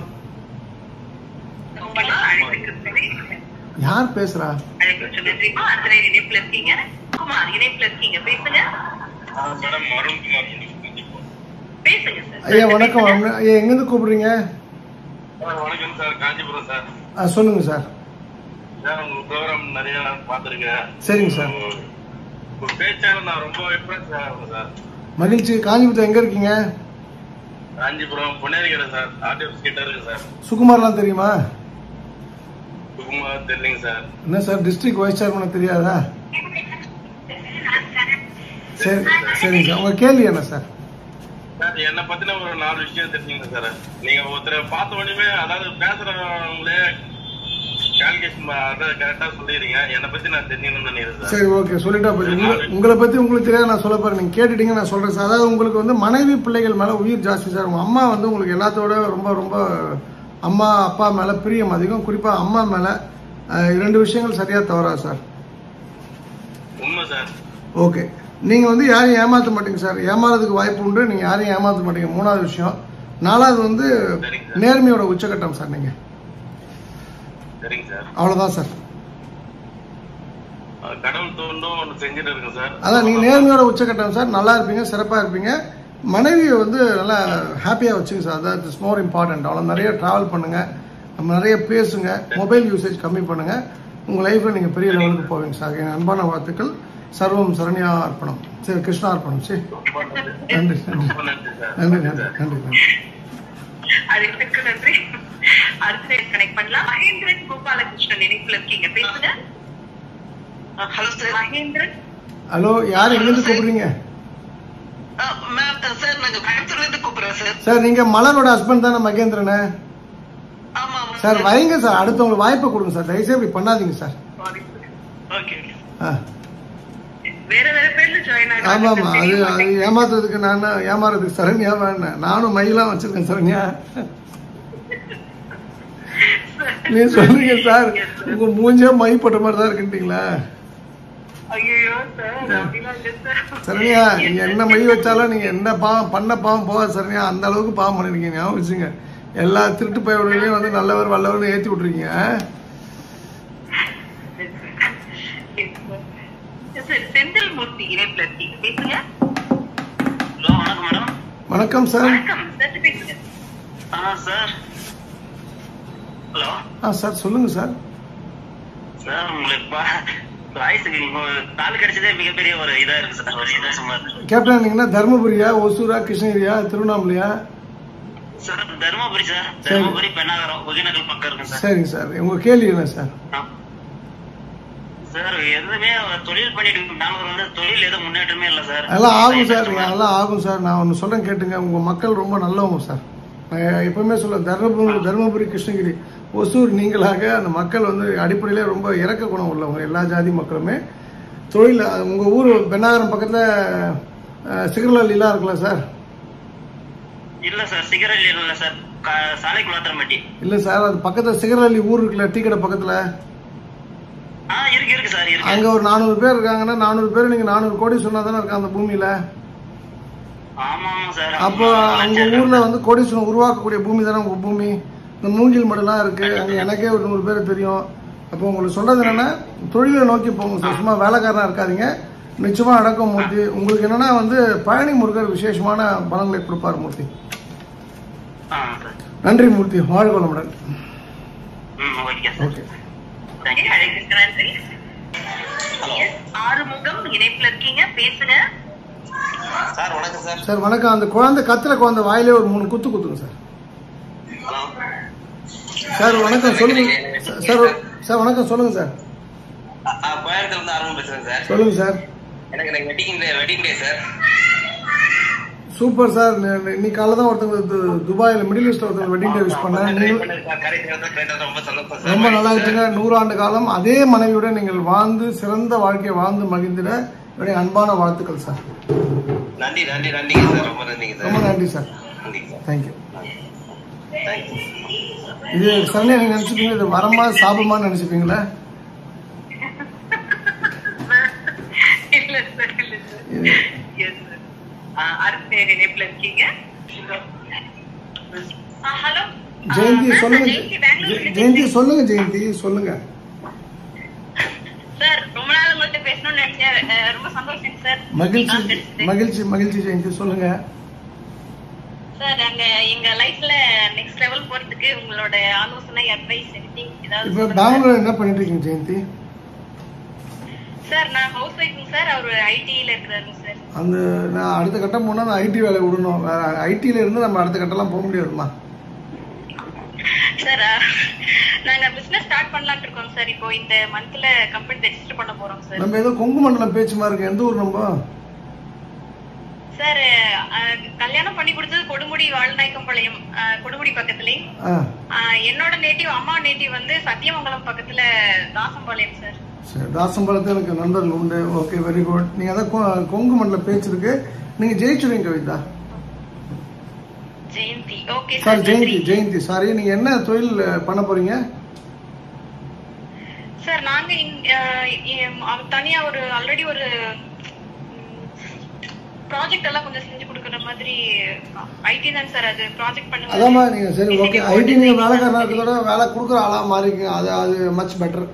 யார் பேசுறா நன்றிமா அத்தனை இணைப்புல இருக்கீங்க குமார் இணைப்புல இருக்கீங்க பேசுங்க மேடம் அருண்குமார் பேசுங்க சார் ஐயா வணக்கம் ஐயா எங்கேருந்து கூப்பிடுறீங்க சார் வணக்கம் சார் காஞ்சிபுரம் சார் ஆ சொல்லுங்க சார் சார் உங்க ப்ரோக்ராம் நிறைய பார்த்துருக்கேன் சரிங்க சார் உங்க பேச்சால நான் ரொம்ப இம்ப்ரெஸ் ஆகிறேன் சார் மகிழ்ச்சி காஞ்சிபுரத்தில் எங்க இருக்கீங்க காஞ்சிபுரம் பொன்னேரிக்கரை சார் ஆர்டிஎஃப் கிட்ட இருக்கு சார் சுகுமார்லாம் தெரியுமா சுகுமார் தெரியலைங்க சார் என்ன சார் டிஸ்ட்ரிக்ட் வைஸ் சேர்மன் தெரியாதா சரி சரிங்க சார் உங்க கேள்வி என்ன சார் சார் என்னை பத்தின ஒரு நாலு விஷயம் தெரிஞ்சுங்க சார் நீங்க ஒருத்தரை பார்த்த உடனே அதாவது பேசுறவங்களே கால்குலேஷன் அதை கரெக்டா சொல்லிடுறீங்க என்னை பத்தி நான் தெரிஞ்சுக்கணும்னு நினைக்கிறேன் சார் சரி ஓகே சொல்லிட்டா போய் உங்க- உங்களை பத்தி உங்களுக்கு தெரியாது நான் சொல்ல போறேன் நீங்க கேட்டுட்டீங்க நான் சொல்றேன் சார் அதாவது உங்களுக்கு வந்து மனைவி பிள்ளைகள் மேல உயிர் ஜாஸ்தி சார் உங்க அம்மா வந்து உங்களுக்கு எல்லாத்தோட ரொம்ப ரொம்ப அம்மா அப்பா மேல பிரியம் அதிகம் குறிப்பா அம்மா மேல அஹ், இரண்டு விஷயங்கள் சரியா தவறா சார் உண்மை சார் ஓகே நீங்க வந்து யாரையும் ஏமாத்த மாட்டீங்க சார் ஏமாறதுக்கு வாய்ப்பு உண்டு நீங்க யாரையும் ஏமாத்த மாட்டீங்க மூணாவது விஷயம் நாலாவது வந்து சரிங்க சார். நேர்மையோட உச்சகட்டம் சார் நீங்க சரிங்க சார் அவ்வளவுதான் சார் அஹ் கடவுள் தோண்டும் ஒன்று செஞ்சுட்டு இருக்கேன் சார் அதான் நீங்க நேர்மையோட உச்சகட்டம் சார் நல்லா இருப்பீங்க சிறப்பா இருப்பீங்க மனைவியை வந்து நல்லா ஹாப்பியா வச்சுங்க சார் அதான் இட்ஸ் மோர் இம்பார்ட்டன்ட் அவ்வளோ நிறைய டிராவல் பண்ணுங்க நம்ம நிறைய பேசுங்க மொபைல் யூசேஜ் கம்மி பண்ணுங்க உங்க லைஃப்ல நீங்க பெரிய லெவலுக்கு போவீங்க சார் என் அன்பான வாழ்த்துக்கள் சர்வம் சரண்யா அர்ப்பணம் சரி கிருஷ்ணா அர்ப்பணம் சரி நன்றி நன்றி ரொம்ப நன்றி சார் நன்றி நன்றி நன்றி நன்றி அதுக்கு நன்றி அடுத்த கனெக்ட் பண்ணலாம் மகேந்திரன் கோபாலகிருஷ்ணன் இணைப்புல இருக்கீங்க பேசுங்க ஹலோ சார் மகேந்திரன் ஹலோ யார் எங்கிருந்து கூப்பிடுறீங்க மேம் சார் நாங்க கோயம்புத்தூர்ல இருந்து கூப்பிடுறோம் சார் சார் நீங்க மலரோட ஹஸ்பண்ட் தானே மகேந்திரனே ஆமா ஆமா சார் வைங்க சார் அடுத்தவங்களுக்கு வாய்ப்பு கொடுங்க சார் தயவுசெய்து இப்படி பண்ணாதீங்க சார் ஓகே ஆ வேற வேற பேர்ல ஜாயின் ஆமா ஆமா அது அது ஏமாத்துறதுக்கு நான் என்ன, ஏமாறதுக்கு சரண்யா வேணேன் நானும் மயிலாம் வச்சிருக்கேன் சரண்யா நீ சொல்றீங்க சார் உங்க மூஞ்சே மை போட்ட மாதிரி தான் இருக்குன்றீங்களா ஐயோ சார் அப்படிலாம் இல்ல சார் சரண்யா நீங்க என்ன மை வச்சாலும் நீங்க என்ன பாவம் பண்ண பாவம் போகாது சரண்யா அந்த அளவுக்கு பாவம் பண்ணிருக்கீங்க ஞாபகம் வச்சுங்க எல்லா திருட்டு பயவுகளையும் வந்து நல்லவர் வல்லவர்னு ஏத்தி விட்டுருக்கீங்க சார் செந்தில் மூர்த்தி இணைப்புல இருக்கீங்க பேசுங்க ஹலோ வணக்கம் மேடம் வணக்கம் சார் வணக்கம் சார் பேசுங்க ஆ சார் ஹலோ ஆ சார் சொல்லுங்க சார் சார் உங்களுக்கு வாய்ஸுக்கு கால் கிடைச்சதே மிகப்பெரிய ஒரு இதா இருக்கு சார் ஒரு இதா இருக்கு கேப்டன் நீங்கன்னா தருமபுரியா ஒசூரா கிருஷ்ணகிரியா திருவண்ணாமலையா சார் தருமபுரி சார் தருமபுரி பெண்ணாகரம் ஒகேனக்கல் பக்கம் இருக்கு சார் சரிங்க சார் உங்க கேள்வி என்ன சார் ஆ. சார் எதுவுமே தொழில் பண்ணிட்டு இருக்கோம். நாங்க வந்து தொழில் எதுவும் முன்னேற்றமே இல்ல சார் அதெல்லாம் ஆகும் சார் அதெல்லாம் ஆகும் சார் நான் ஒன்று சொல்றேன் கேட்டுங்க உங்க மக்கள் ரொம்ப நல்லவங்க சார் நான் எப்பவுமே சொல்ல தருமபுரி தருமபுரி கிருஷ்ணகிரி ஒசூர் நீங்களாக அந்த மக்கள் வந்து அடிப்படையிலே ரொம்ப இறக்க குணம் உள்ளவங்க எல்லா ஜாதி மக்களுமே தொழில் உங்க ஊர் பெண்ணாகரம் பக்கத்துல அஹ், சிகர்லாலிலாம் இருக்குல்ல சார் இல்ல சார் சிகரெட் இல்ல சார் க- சாலை குளாத்திரம்பட்டி இல்லை சார் அது பக்கத்தில் சிகரல்லி ஊர் இருக்குல்ல டீ கடை பக்கத்தில் ஆ இருக்கு இருக்கு சார் இருக்கு அங்கே ஒரு நானூறு பேர் இருக்காங்கன்னா நானூறு பேர் நீங்கள் நானூறு கோடி சொன்னா தானே இருக்கா அந்த பூமியில் ஆமா ஆமா சார் அப்போ அவங்க ஊரில் வந்து கோடீஸ்வரம் உருவாக்கக்கூடிய பூமி தானே உங்கள் பூமி இந்த மூங்கில் மடலாம் இருக்குது அங்கே எனக்கே ஒரு நூறு பேர் தெரியும் அப்போ உங்களுக்கு சொல்கிறது என்னென்னா தொழிலை நோக்கி போங்க சார் சும்மா வேலைக்காரனா இருக்காதீங்க நிச்சயமாக அடக்கம் மூர்த்தி உங்களுக்கு என்னென்னா வந்து பழனி முருகர் விசேஷமான பலன்களை கொடுப்பார் மூர்த்தி ஆ சார் நன்றி மூர்த்தி வாழ்க வளமுடன் ம் ஓகே சார் ஓகே தேங்க்யூ அழைப்பிற்கு நன்றி Yes, ஆறுமுகம் இணைப்புல இருக்கீங்க பேசுங்க சார் வணக்கம் சார் சார் வணக்கம் அந்த குழந்தை கத்துற குழந்தை வாயிலே ஒரு மூணு குத்து குத்துங்க சார் ஹலோ சார் வணக்கம் சொல்லுங்க சார், சார் சார் வணக்கம் சொல்லுங்க சார் கோயம்புத்தூர்ல இருந்து ஆரம்பம் பேசுறேன் சார் சொல்லுங்க சார் எனக்கு எனக்கு wedding day wedding day sir super sir இன்னைக்கு காலைல தான் ஒருத்தவங்க து- துபாயில மிடில் ஈஸ்ட்ல ஒருத்தவங்க வெட்டிங் டே விஷ் பண்ணேன் நீங்க- ரொம்ப சந்தோஷம் சார் ரொம்ப நல்லா இருக்குங்க நூறாண்டு காலம் அதே மனைவியுடன் நீங்கள் வாழ்ந்து சிறந்த வாழ்க்கையை வாழ்ந்து மகிழ்ந்திட என்னுடைய அன்பான வாழ்த்துக்கள் சார் நன்றி நன்றி நன்றிங்க சார் ரொம்ப நன்றிங்க ரொம்ப சார் நன்றி சார் நன்றிங்க சார் தேங்க்யூ தேங்க்யூ இது சரண்யா நீங்க நினைச்சுப்பீங்க இது வரமா சாபமா நினைச்சுப்பீங்களா இல்ல சார் இல்ல சார் இது எஸ் சார் அடுத்த நேர் இணைப்புல இருக்கீங்க ஹலோ ஜெயந்தி சொல்லுங்க ஜெயந்தி பெங்களூர்ல ஜெ- ஜெயந்தி சொல்லுங்க ஜெயந்தி சொல்லுங்க சார் ரொம்ப நாள் உங்கள்ட்ட பேசணும்னு நினைச்சேன் அஹ் ரொம்ப சந்தோஷம் சார் மகிழ்ச்சி ஆ, கிடைச்சது. மகிழ்ச்சி மகிழ்ச்சி ஜெயந்தி சொல்லுங்க சார் நாங்க எங்க லைஃப்ல நெக்ஸ்ட் லெவல் போறதுக்கு உங்களோட ஆலோசனை அட்வைஸ் எனிதிங் ஏதாவது இப்ப சொல்லுங்க பெங்களூர் என்ன பண்ணிட்டு இருக்கீங்க ஜெயந்தி சார் நான் ஹவுஸ் ஒய்ஃபுங்க சார் அவர் ஐடில இருக்கிறாருங்க சார் அந்த நான் அடுத்த கட்டம் போனால் நான் ஐடி வேலை விடணும் வேற ஐடியில் இருந்து நம்ம அடுத்த கட்டம்லாம் போக முடியாதுமா சார் அஹ், நாங்க பிசினஸ் ஸ்டார்ட் பண்ணலாம்னு இருக்கோம் சார் இப்போ இந்த மந்த்ல கம்பெனி ரெஜிஸ்டர் பண்ண போறோம் சார் நம்ம ஏதோ கொங்கு மண்டலம் பேச்சு மாதிரி இருக்கு எந்த ஊர் நம்ம சார் அஹ், கல்யாணம் பண்ணி கொடுத்தது கொடுமுடி வாழ்நாயக்கம்பாளையம் அஹ், கொடுமுடி பக்கத்துலயே ஆ அஹ், என்னோட நேட்டிவ் அம்மா நேட்டிவ் வந்து சத்தியமங்கலம் பக்கத்துல தாசம்பாளையம் சார் சரி தாசம்பலத்தில் எனக்கு நண்பர்கள் உண்டு ஓகே வெரி குட் நீங்கள் அதான் கொ- கொங்கு மண்டலம் பேச்சு இருக்கு நீங்கள் ஜெயிச்சுடுவீங்க Kavitha Jayanthi okay sorry sir Jayanthi நன்றி ஜெயந்தி சாரி நீங்கள் என்ன தொழில் அஹ், பண்ண போறீங்க சார் நாங்க இங்க, அஹ், இ- அவ- தனியா ஒரு ஆல்ரெடி ஒரு ப்ராஜெக்ட் எல்லாம் கொஞ்சம் செஞ்சு கொடுக்குற மாதிரி ஐடி தான் சார் அது ப்ராஜெக்ட் அதாம்மா பண்ணுங்க நீங்கள் சரி ஓகே ஐடி நீங்கள் வேலைக்காரனா இருக்கிறதோட வேலை கொடுக்குற ஆளாக மாறிக்கங்க அது அது மச் பெட்டர்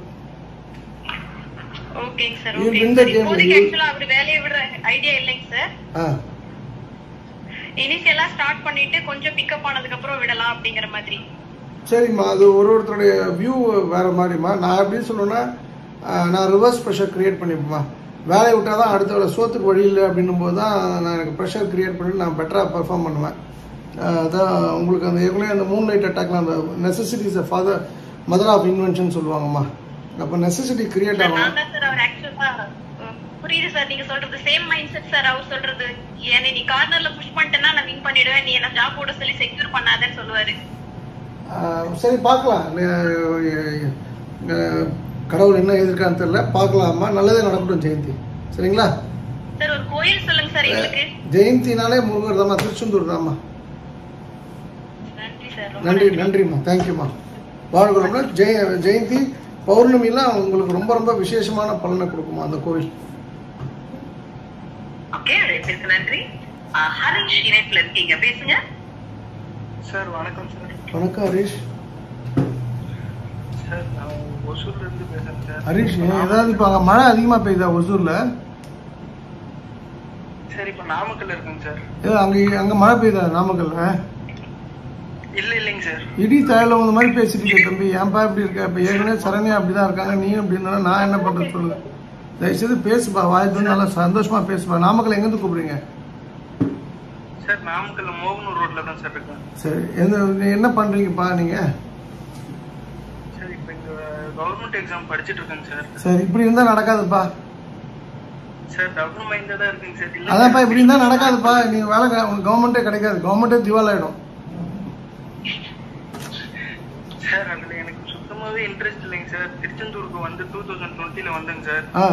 ஓகேங்க sir You okay bring the sir game, இப்போதைக்கு you- ஆக்சுவலா அவர் வேலையை விடுற ஐடியா இல்லைங்க சார் ஆ இனிஷியலா ஸ்டார்ட் பண்ணிட்டு கொஞ்சம் பிக்கப் ஆனதுக்கு அப்புறம் விடலாம் அப்படிங்கிற மாதிரி சரிம்மா அது ஒரு ஒருத்தருடைய வியூ வேற மாதிரிம்மா நான் எப்படி சொல்லணும்னா ஆஹ், நான் ரிவர்ஸ் ப்ரெஷர் கிரியேட் பண்ணிப்பேம்மா வேலையை விட்டால் தான் அடுத்த வேலை சோத்துக்கு வழி இல்லை அப்படின்னும் போது தான் நான் எனக்கு ப்ரெஷர் கிரியேட் பண்ணி நான் பெட்டராக பெர்ஃபார்ம் பண்ணுவேன் ஆஹ், அதான் உங்களுக்கு அந்த ஏற்கனவே அந்த மூன் லைட் அட்டாக்ல அந்த necessities father mother of invention சொல்லுவாங்கம்மா அப்போ நெசசிட்டி கிரியேட் சார் ஆகணும் நான் தான் சார் அவர் ஆக்சுவலா புரியுது சார் நீங்க சொல்றது சேம் மைண்ட் செட் சார் அவர் சொல்றது என்னை நீ கார்னர்ல புஷ் பண்ணிட்டேன்னா நான் வின் பண்ணிடுவேன் நீ என்ன ஜாப் போட சொல்லி செக்யூர் பண்ணாதேன்னு சொல்லுவாரு ஆஹ், சரி பார்க்கலாம் நே- ஆஹ், கடவுள் என்ன எதிர்க்கான்னு தெரியல பார்க்கலாமா நல்லதே நடக்கட்டும் ஜெயந்தி சரிங்களா சார் ஒரு கோயில் சொல்லுங்க சார் எங்களுக்கு ஜெயந்தினாலே முருகர் தாம்மா திருச்செந்தூர் தாம்மா நன்றி சார் ரொம்ப நன்றி நன்றிம்மா தேங்க்யூம்மா வாழ்கிறோம்னா ஜெய ஜெயந்தி பௌர்ணமிலாம் உங்களுக்கு ரொம்ப ரொம்ப விசேஷமான பலனை கொடுக்குமா அந்த கோவில் ஓகே அழைப்பிற்கு நன்றி ஆஹ் ஹரிஷ் இணைப்புல இருக்கீங்க பேசுங்க சார் வணக்கம் சார் வணக்கம் ஹரீஷ் சார் நான் ஒசூர்ல இருந்து பேசுறேன் சார் ஹரீஷ் ஏதாவது இப்போ அங்கே மழை அதிகமாக பெய்யுதா ஒசூரில் சார் இப்போ நாமக்கல் இருக்குங்க சார் ஏதோ அங்கே அங்கே மழை பெய்யுதா நாமக்கல்ல இல்ல இல்லைங்க சார் இடி தயல இந்த மாதிரி பேசிட்டு இருக்க தம்பி ஏன்பா இப்படி இருக்க இப்போ ஏற்கனவே சரண்யா அப்படி தான் இருக்காங்க நீயும் இப்படி இருந்தாலும் நான் என்ன பண்ணுறது சொல்லுங்க தயவுசெய்து பேசுப்பா வாய்ப்பு நல்லா சந்தோஷமா பேசுப்பா நாமக்கல் எங்கேருந்து கூப்பிடுறீங்க சார் நாமக்கல்ல மோகனூர் ரோட்ல தான் சார் இருக்கேன் சரி எந்த நீ என்ன பண்ணுறீங்கப்பா நீங்கள் சார் இப்போ இங்க கவர்மெண்ட் எக்ஸாம் படிச்சிட்டு இருக்கேங்க சார் சரி இப்படி இருந்தால் நடக்காதுப்பா சார் டபுள் மைண்டடா இருக்குங்க சார் இல்ல அதான்ப்பா இப்படி இருந்தா நடக்காதுப்பா நீங்க வேலை க- உனக்கு கவர்மெண்ட்டே கிடைக்காது கவர்மெண்ட்டே திவால் ஆயிடும் சார் அதுல எனக்கு சுத்தமாவே இன்ட்ரெஸ்ட் இல்லைங்க சார் திருச்செந்தூருக்கு வந்து டூ தௌசண்ட் டுவெண்ட்டில வந்தேங்க சார் ஆ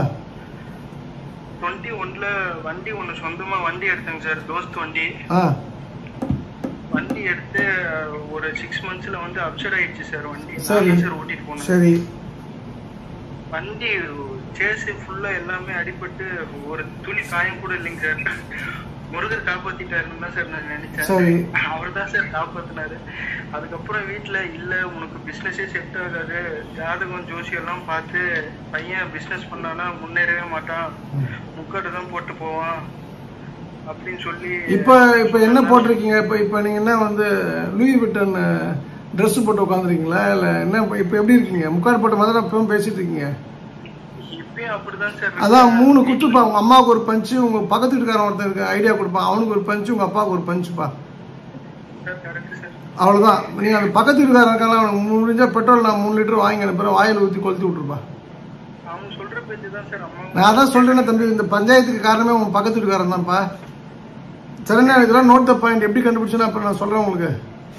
டுவெண்ட்டி ஒன்ல வண்டி ஒன்று சொந்தமா வண்டி எடுத்தேங்க சார் தோஸ்த் வண்டி ஆ வண்டி எடுத்து ஒரு சிக்ஸ் மந்த்ஸ்ல வந்து அப்சர் ஆயிடுச்சு சார் வண்டி சரி நான் சார் ஓட்டிட்டு போனேன் சரி வண்டி சேசி ஃபுல்லா எல்லாமே அடிபட்டு ஒரு துளி காயம் கூட இல்லைங்க சார் முருகர் காப்பாத்திட்டாருன்னு தான் சார் நான் சரி. நினைச்சேன் அவர் தான் சார் காப்பாத்தினாரு அதுக்கப்புறம் வீட்ல இல்ல உனக்கு பிசினஸே செட் ஆகாது ஜாதகம் ஜோசியம் எல்லாம் பார்த்து பையன் பிசினஸ் பண்ணானா முன்னேறவே மாட்டான் முக்காடு தான் போட்டு போவான் அப்படின்னு சொல்லி இப்போ இப்போ என்ன போட்டிருக்கீங்க இப்போ இப்போ நீங்கள் என்ன வந்து லூயி விட்டன் ட்ரெஸ் போட்டு உட்காந்துருக்கீங்களா இல்லை என்ன இப்போ இப்போ எப்படி இருக்கீங்க முக்காடு போட்ட மாதிரி தான் இப்பவும் பேசிட்டு இருக்கீங்க இப்பயும் அப்படிதான் சார் அதான் மூணு குத்துப்பா உங்க அம்மாவுக்கு ஒரு பஞ்சு உங்க பக்கத்து வீட்டுக்காரன் ஒருத்தருக்கு ஐடியா கொடுப்பான் அவனுக்கு ஒரு பஞ்சு உங்க அப்பாவுக்கு ஒரு பஞ்சுப்பா கரெக்ட் சார் அவ்வளவுதான் நீங்க அந்த பக்கத்து வீட்டுக்காரன் இருக்காங்க அவனுக்கு முடிஞ்சா பெட்ரோல் நான் மூணு லிட்டர் வாங்கி அனுப்புறேன் வாயில ஊற்றி கொளுத்தி விட்டுருப்பா அவன் சொல்ற பேச்சு தான் சார் அம்மா நான் அதான் சொல்றேனே தம்பி இந்த பஞ்சாயத்துக்கு காரணமே உங்க பக்கத்து வீட்டுக்காரன் தான்ப்பா சரண்யா இதெல்லாம் நோட் த பாயிண்ட் எப்படி கண்டுபிடிச்சுன்னா அப்புறம் நான் சொல்றேன் உங்களுக்கு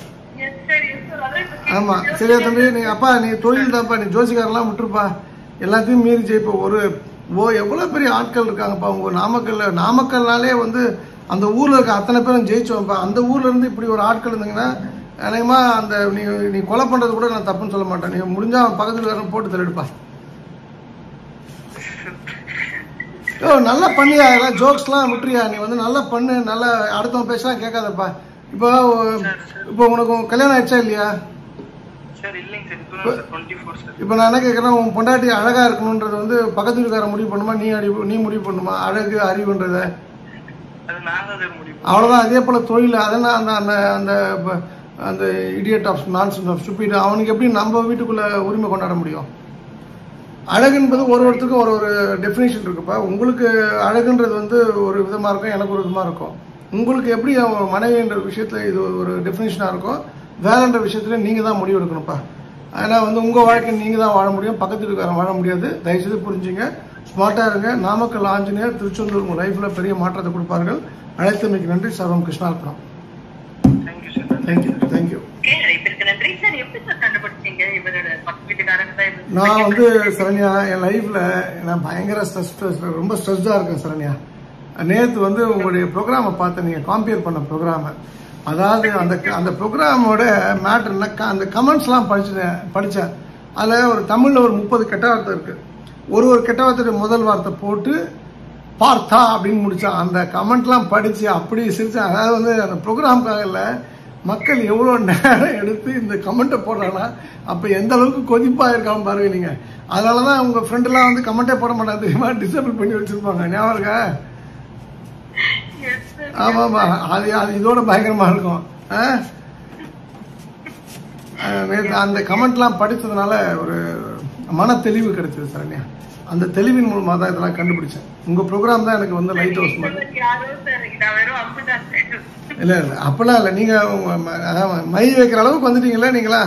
ஆமா சரியா தம்பி நீ அப்பா நீ தொழில் தான்ப்பா நீ ஜோசிக்காரெல்லாம் விட்டுருப்பா எல்லாத்தையும் மீறி ஜெயிப்ப ஒரு ஓ எவ்வளவு பெரிய ஆட்கள் இருக்காங்கப்பா உங்க நாமக்கல்ல நாமக்கல்னாலே வந்து அந்த ஊர்ல இருக்க அத்தனை பேரும் ஜெயிச்சோம்ப்பா அந்த ஊர்ல இருந்து இப்படி ஒரு ஆட்கள் இருந்தீங்கன்னா அநேகமா அந்த நீ நீ கொலை பண்றது கூட நான் தப்புன்னு சொல்ல மாட்டேன் நீ முடிஞ்சா அவன் பக்கத்துல இருக்க போட்டு தள்ளிடுப்பா ஓ நல்லா பண்ணியா எல்லாம் ஜோக்ஸ்லாம் விட்டுறியா நீ வந்து நல்லா பண்ணு நல்லா அடுத்தவன் பேசலாம் கேட்காதப்பா இப்போ இப்போ உனக்கு உன் கல்யாணம் ஆயிடுச்சா இல்லையா சார் இல்லைங்க சார் இப்போ சார் டுவெண்ட்டி ஃபோர் சார் இப்போ நான் என்ன கேட்குறேன் உன் பொண்டாட்டி அழகா இருக்கணுன்றது வந்து பக்கத்து வீட்டுக்காரன் முடிவு பண்ணுமா நீ அடி நீ முடிவு பண்ணுமா அழகு அறிவுன்றத அது நாங்க தான் முடிவு அவ்வளோதான் அதே போல தொழில் அதெல்லாம் அந்த அந்த அந்த ப- அந்த idiot of nonsense of stupid அவனுக்கு எப்படி நம்ம வீட்டுக்குள்ள உரிமை கொண்டாட முடியும் அழகுன்றது ஒரு ஒருத்தருக்கும் ஒரு ஒரு டெஃபினேஷன் இருக்குப்பா உங்களுக்கு அழகுன்றது வந்து ஒரு விதமா இருக்கும் எனக்கு ஒரு விதமா இருக்கும் உங்களுக்கு எப்படி அவன் மனைவின்ற விஷயத்துல இது ஒரு டெஃபினேஷனா இருக்கும் வேலைன்ற விஷயத்துல நீங்க தான் முடிவு எடுக்கணும்ப்பா ஆனா வந்து உங்க வாழ்க்கை நீங்க தான் வாழ முடியும் பக்கத்து வீட்டுக்காரன் வாழ முடியாது தயவுசெய்து புரிஞ்சுங்க ஸ்மார்ட்டா இருங்க நாமக்கல் ஆஞ்சநேயர் திருச்செந்தூர் உங்க லைஃப்ல பெரிய மாற்றத்தை கொடுப்பார்கள் அழைத்தமைக்கு நன்றி சர்வம் கிருஷ்ணார்ப்பணம் thank you sir thank you thank you okay அழைப்பிற்கு நன்றி சார் எப்படி சார் கண்டுபிடிச்சீங்க இவரோட பக்கத்து வீட்டுக்காரங்க தான் இவரு- நான் வந்து சரண்யா என் லைஃப்ல நான் பயங்கர ஸ்ட்ரெஸ் ரொம்ப ஸ்ட்ரெஸ்டா இருக்கேன் சரண்யா நேத்து வந்து உங்களுடைய ப்ரோக்ராமை பார்த்தேன் நீங்க காம்பேர் பண்ண ப்ரோக்ராமை அதாவது அந்த அந்த ப்ரோக்ராமோட மேட்டர்னா அந்த கமெண்ட்ஸ்லாம் படிச்சேன் படித்தேன் அதில் ஒரு தமிழில் ஒரு முப்பது கெட்ட வார்த்தை இருக்கு ஒரு ஒரு கெட்ட வார்த்தையோட முதல் வார்த்தை போட்டு பார்த்தா அப்படின்னு முடிச்சான் அந்த கமெண்ட்லாம் படிச்சு அப்படி சிரிச்சான் அதாவது வந்து அந்த ப்ரோக்ராம்காக இல்லை மக்கள் எவ்வளோ நேரம் எடுத்து இந்த கமெண்ட்டை போடுறாங்கன்னா அப்போ எந்த அளவுக்கு கொதிப்பா இருக்காம பாருங்க நீங்க அதனால தான் உங்க ஃப்ரெண்டெல்லாம் வந்து கமெண்ட்டே போட மாட்டாங்க தெரியுமா டிசபிள் பண்ணி வச்சிருப்பாங்க ஞாபகம் இருக்கா Yes, sir. ஆமா ஆமா அது அது இதோட பயங்கரமா இருக்கும் ஆ? அஹ் நேத்து அந்த கமெண்ட்லாம் படிச்சதுனால ஒரு மன தெளிவு கிடைச்சது சரண்யா அந்த தெளிவின் மூலமா தான் இதெல்லாம் கண்டுபிடிச்சேன் உங்க ப்ரோக்ராம் தான் எனக்கு வந்து லைட் ஹவுஸ் மாதிரி யாரோ சார் நான் வெறும் அம்புதான் சார் இல்ல இல்ல அப்பெல்லாம் இல்ல நீங்க உங்க ம- அதான் மை வைக்கிற அளவுக்கு வந்துட்டீங்களா நீங்களா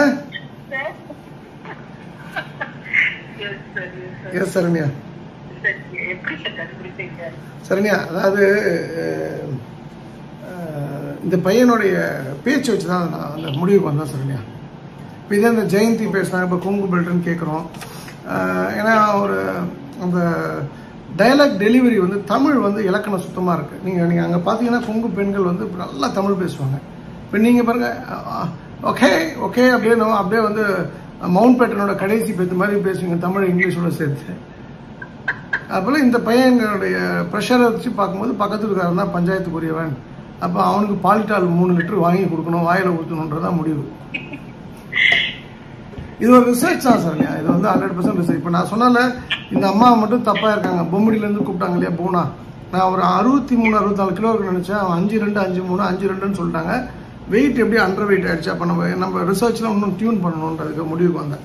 Yes, sir, yes, sir. Yes Saranya Sir, எப்படி சார் கண்டுபிடிச்சீங்க சரண்யா அதாவது அஹ், அஹ், இந்த பையனுடைய பேச்சு வச்சு தான் நான் அந்த முடிவுக்கு வந்தேன் சரண்யா இப்போ இதே இந்த ஜெயந்தி பேசுனாங்க இப்போ கொங்கு பெல்ட்னு கேட்குறோம் ஏன்னா ஒரு அந்த டயலாக் டெலிவரி வந்து தமிழ் வந்து இலக்கணம் சுத்தமாக இருக்குது நீங்கள் நீங்கள் அங்கே பார்த்தீங்கன்னா கொங்கு பெண்கள் வந்து நல்லா தமிழ் பேசுவாங்க இப்போ நீங்கள் பாருங்க ஓகே ஓகே அப்படியே நம்ம அப்படியே வந்து மவுண்ட் பேட்டனோட கடைசி பேத்து மாதிரி பேசுவீங்க தமிழ் இங்கிலீஷோட சேர்த்து அப்போல இந்த பையனுடைய ப்ரெஷரை வச்சு பார்க்கும்போது பக்கத்து இருக்காரன் தான் பஞ்சாயத்துக்குரியவன் அப்போ அவனுக்கு பாலிட்டால் மூணு லிட்டர் வாங்கி கொடுக்கணும் வாயில ஊற்றணுன்றதான் முடிவு இது ஒரு ரிசர்ச் தான் சார் இது வந்து ஹண்ட்ரட் பர்சன்ட் ரிசர்ச் இப்போ நான் சொன்னால இந்த அம்மா மட்டும் தப்பாக இருக்காங்க பொம்மடியிலேருந்து கூப்பிட்டாங்க இல்லையா பூனா நான் ஒரு அறுபத்தி மூணு அறுபத்தாலு கிலோ இருக்குன்னு நினச்சேன் அவன் அஞ்சு ரெண்டு அஞ்சு மூணு அஞ்சு ரெண்டுன்னு சொல்லிட்டாங்க வெயிட் எப்படி அண்டர் வெயிட் ஆயிடுச்சு அப்போ நம்ம நம்ம ரிசர்ச்லாம் இன்னும் டியூன் பண்ணணுன்றதுக்கு முடிவுக்கு வந்தேன்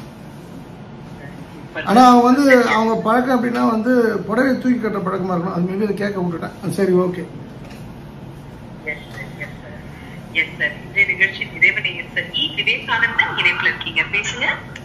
ஆனா அவங்க வந்து அவங்க பழக்கம் அப்படின்னா வந்து புடவை தூக்கி கட்டுற பழக்கமா இருக்கணும் அது மேபி அதை கேட்க விட்டுட்டேன் சரி okay Yes, sir, yes, sir. Yes, sir. இன்றைய நிகழ்ச்சி நிறைவு சார் இ விவேகானந்தன் இணைப்புல இருக்கீங்க பேசுங்க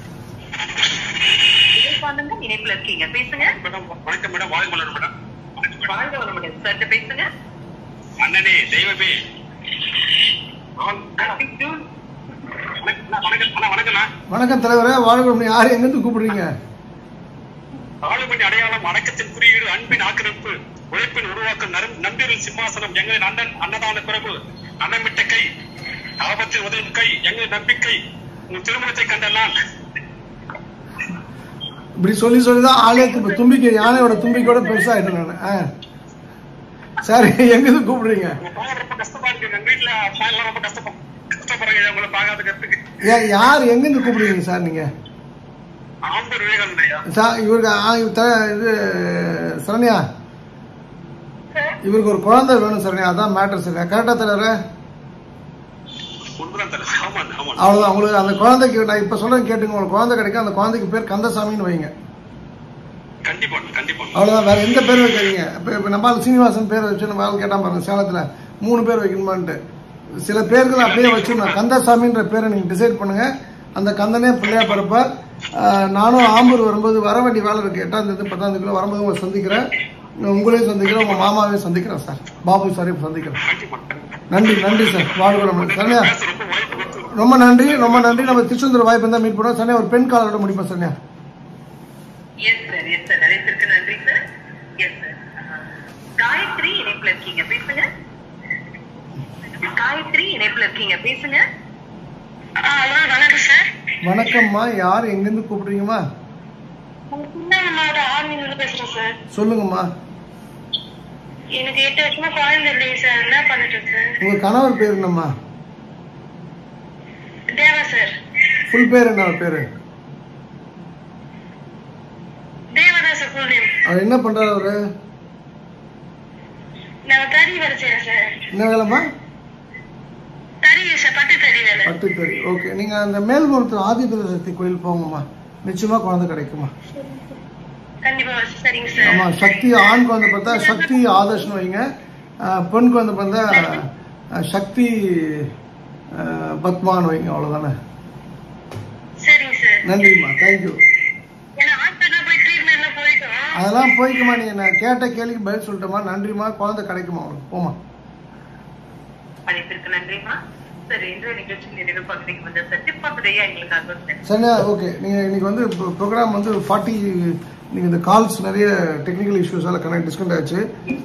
விவேகானந்தன் இணைப்புல இருக்கீங்க பேசுங்க மேடம் வணக்கம் மேடம் வாழ்க மலர் மேடம் வாழ்க வளமுடன் சார் பேசுங்க அண்ணனே தெய்வமே நான் வணக்கம் வணக்கம் அண்ணா வணக்கம்ண்ணா வணக்கம் தலைவரே வாழ்க்கை யார் எங்கிருந்து கூப்பிடுறீங்க ஆளுமணி அடையாளம் அடக்கத்தின் குறியீடு அன்பின் ஆக்கிரமிப்பு உழைப்பின் உருவாக்கம் நரும் நம்பிரில் சிம்மாசனம் எங்களின் அண்ணன் அன்னதான பிறகு அன்னமிட்ட கை ஆபத்தில் உதவும் கை எங்கள் நம்பிக்கை உங்கள் திருமணத்தை கண்ட நான் இப்படி சொல்லி சொல்லி தான் ஆளே து- தும்பிக்கை யானையோட தும்பிக்கையோட பெருசாகிட்டேன் நான் ஆ சரி எங்கேருந்து கூப்பிடுறீங்க உங்க பையன் ரொம்ப கஷ்டமா இருக்கு எங்க வீட்டுல பையன் ரொம்ப கஷ்டப்பா கஷ்டப்படுறாங்க உங்களை பார்க்காதுக்கிறதுக்கு ஏன் யார் எங்கேருந்து கூப்பிடுறீங்க சார் நீங்கள் ஆம்பூர் விவேகானந்த ஐயா சார் இவருக்கு ஆ, இவர் த- இது சரண்யா இவருக்கு ஒரு குழந்தை வேணும் சரண்யா அதான் மேட்டர் சரண்யா கரெக்டாக தலைவர உண்மைதான் தலை ஆமா ஆமா அவ்வளோதான் உங்களுக்கு அந்த குழந்தைக்கு நான் இப்போ சொல்கிறேன் கேட்டுங்க உங்களுக்கு குழந்தை கிடைக்கும் அந்த குழந்தைக்கு பேர் கந்தசாமின்னு வைங்க கண்டிப்பா கண்டிப்பா அவ்வளோதான் வேற எந்த பேர் வைக்காதீங்க இப்போ இப்போ நம்ம சீனிவாசன் பேர் வச்சு நம்ம ஆள் கேட்டான் பாருங்க சேலத்தில் மூணு பேர் வைக்கணுமான்ட்டு சில பேர்கள் அப்படியே வச்சிடணும் கந்தசாமின்ற பேரை நீங்கள் டிசைட் பண்ணுங்க அந்த கந்தனே பிள்ளையா பிறப்பார் ஆஹ் நானும் ஆம்பூர் வரும்போது வர வேண்டிய வேலை இருக்கு எட்டாம் தேதி பத்தாம் தேதி வரும்போது உங்களை சந்திக்கிறேன் உங்களையும் சந்திக்கிறேன் உங்க மாமாவையும் சந்திக்கிறேன் சார் பாபு சாரையும் சந்திக்கிறேன் நன்றி நன்றி சார் வாழ்க்கை சரண்யா ரொம்ப நன்றி ரொம்ப நன்றி நம்ம திருச்செந்தூர் வாய்ப்பு இருந்தால் மீட் பண்ணுவோம் சரண்யா ஒரு பெண் காலரோட முடிப்போம் Saranya yes sir yes sir அழைத்திற்கு நன்றி சார் எஸ் சார் காயத்ரி இணைப்புல இருக்கீங்க பேசுங்க காயத்ரி இணைப்புல இருக்கீங்க பேசுங்க வணக்கம் சார் வணக்கம்மா யார் எங்கேருந்து கூப்பிடுறீங்கம்மா மாவட்ட ஆர்மியிலிருந்து பேசுறேன் சார் சொல்லுங்கம்மா எனக்கு எட்டு வருஷமா குழந்தை இல்லையே சார் என்ன பண்ணிட்டு சார் உங்க கணவர் பேர் என்னம்மா தேவா சார் ஃபுல் பேர் என்ன அவர் பேரு தேவதா சார் ஃபுல் நேம் அவர் என்ன பண்றாரு அவரு நான் தறி வேலை செய்யறேன் சார் என்ன வேலைம்மா தறி சார் பட்டு தறி வேலை பட்டு தறி ஓகே நீங்க அந்த மேல்மருத்துவ ஆதிபத சக்தி கோயில் போங்கம்மா நிச்சயமா குழந்தை கிடைக்குமா கண்டிப்பா சரிங்க சார் ஆமா சக்தி ஆண் குழந்தை பார்த்தா சக்தி ஆதர்ஷ்னு வைங்க ஆஹ் பெண் குழந்தை பார்த்தா ஆஹ் சக்தி ஆஹ் பத்மான்னு வைங்க அவ்வளவுதானே சரிங்க சார் நன்றிம்மா தேங்க்யூ ஏன்னா ஹாஸ்பிட்டல் போய் ட்ரீட்மெண்ட்லாம் போயிட்டோம் அதெல்லாம் போய்க்குமா நீங்க நான் கேட்ட கேள்விக்கு பதில் சொல்லிட்டோமா நன்றிம்மா குழந்தை கிடைக்குமா உங்களுக்கு போமா அழைப்பிற்கு நன்றிமா சார் இன்றைய நிகழ்ச்சி நிறைவு பகுதிக்கு வந்த சத்தியப்பாத்துறையா எங்களுக்காக சார் சரியா ஓகே நீங்கள் இன்னைக்கு வந்து ப்ரோக்ராம் வந்து ஃபார்ட்டி நீங்கள் இந்த கால்ஸ் நிறைய டெக்னிக்கல் இஷ்யூஸால் கனெக்ட் டிஸ்கனெக்ட் ஆச்சு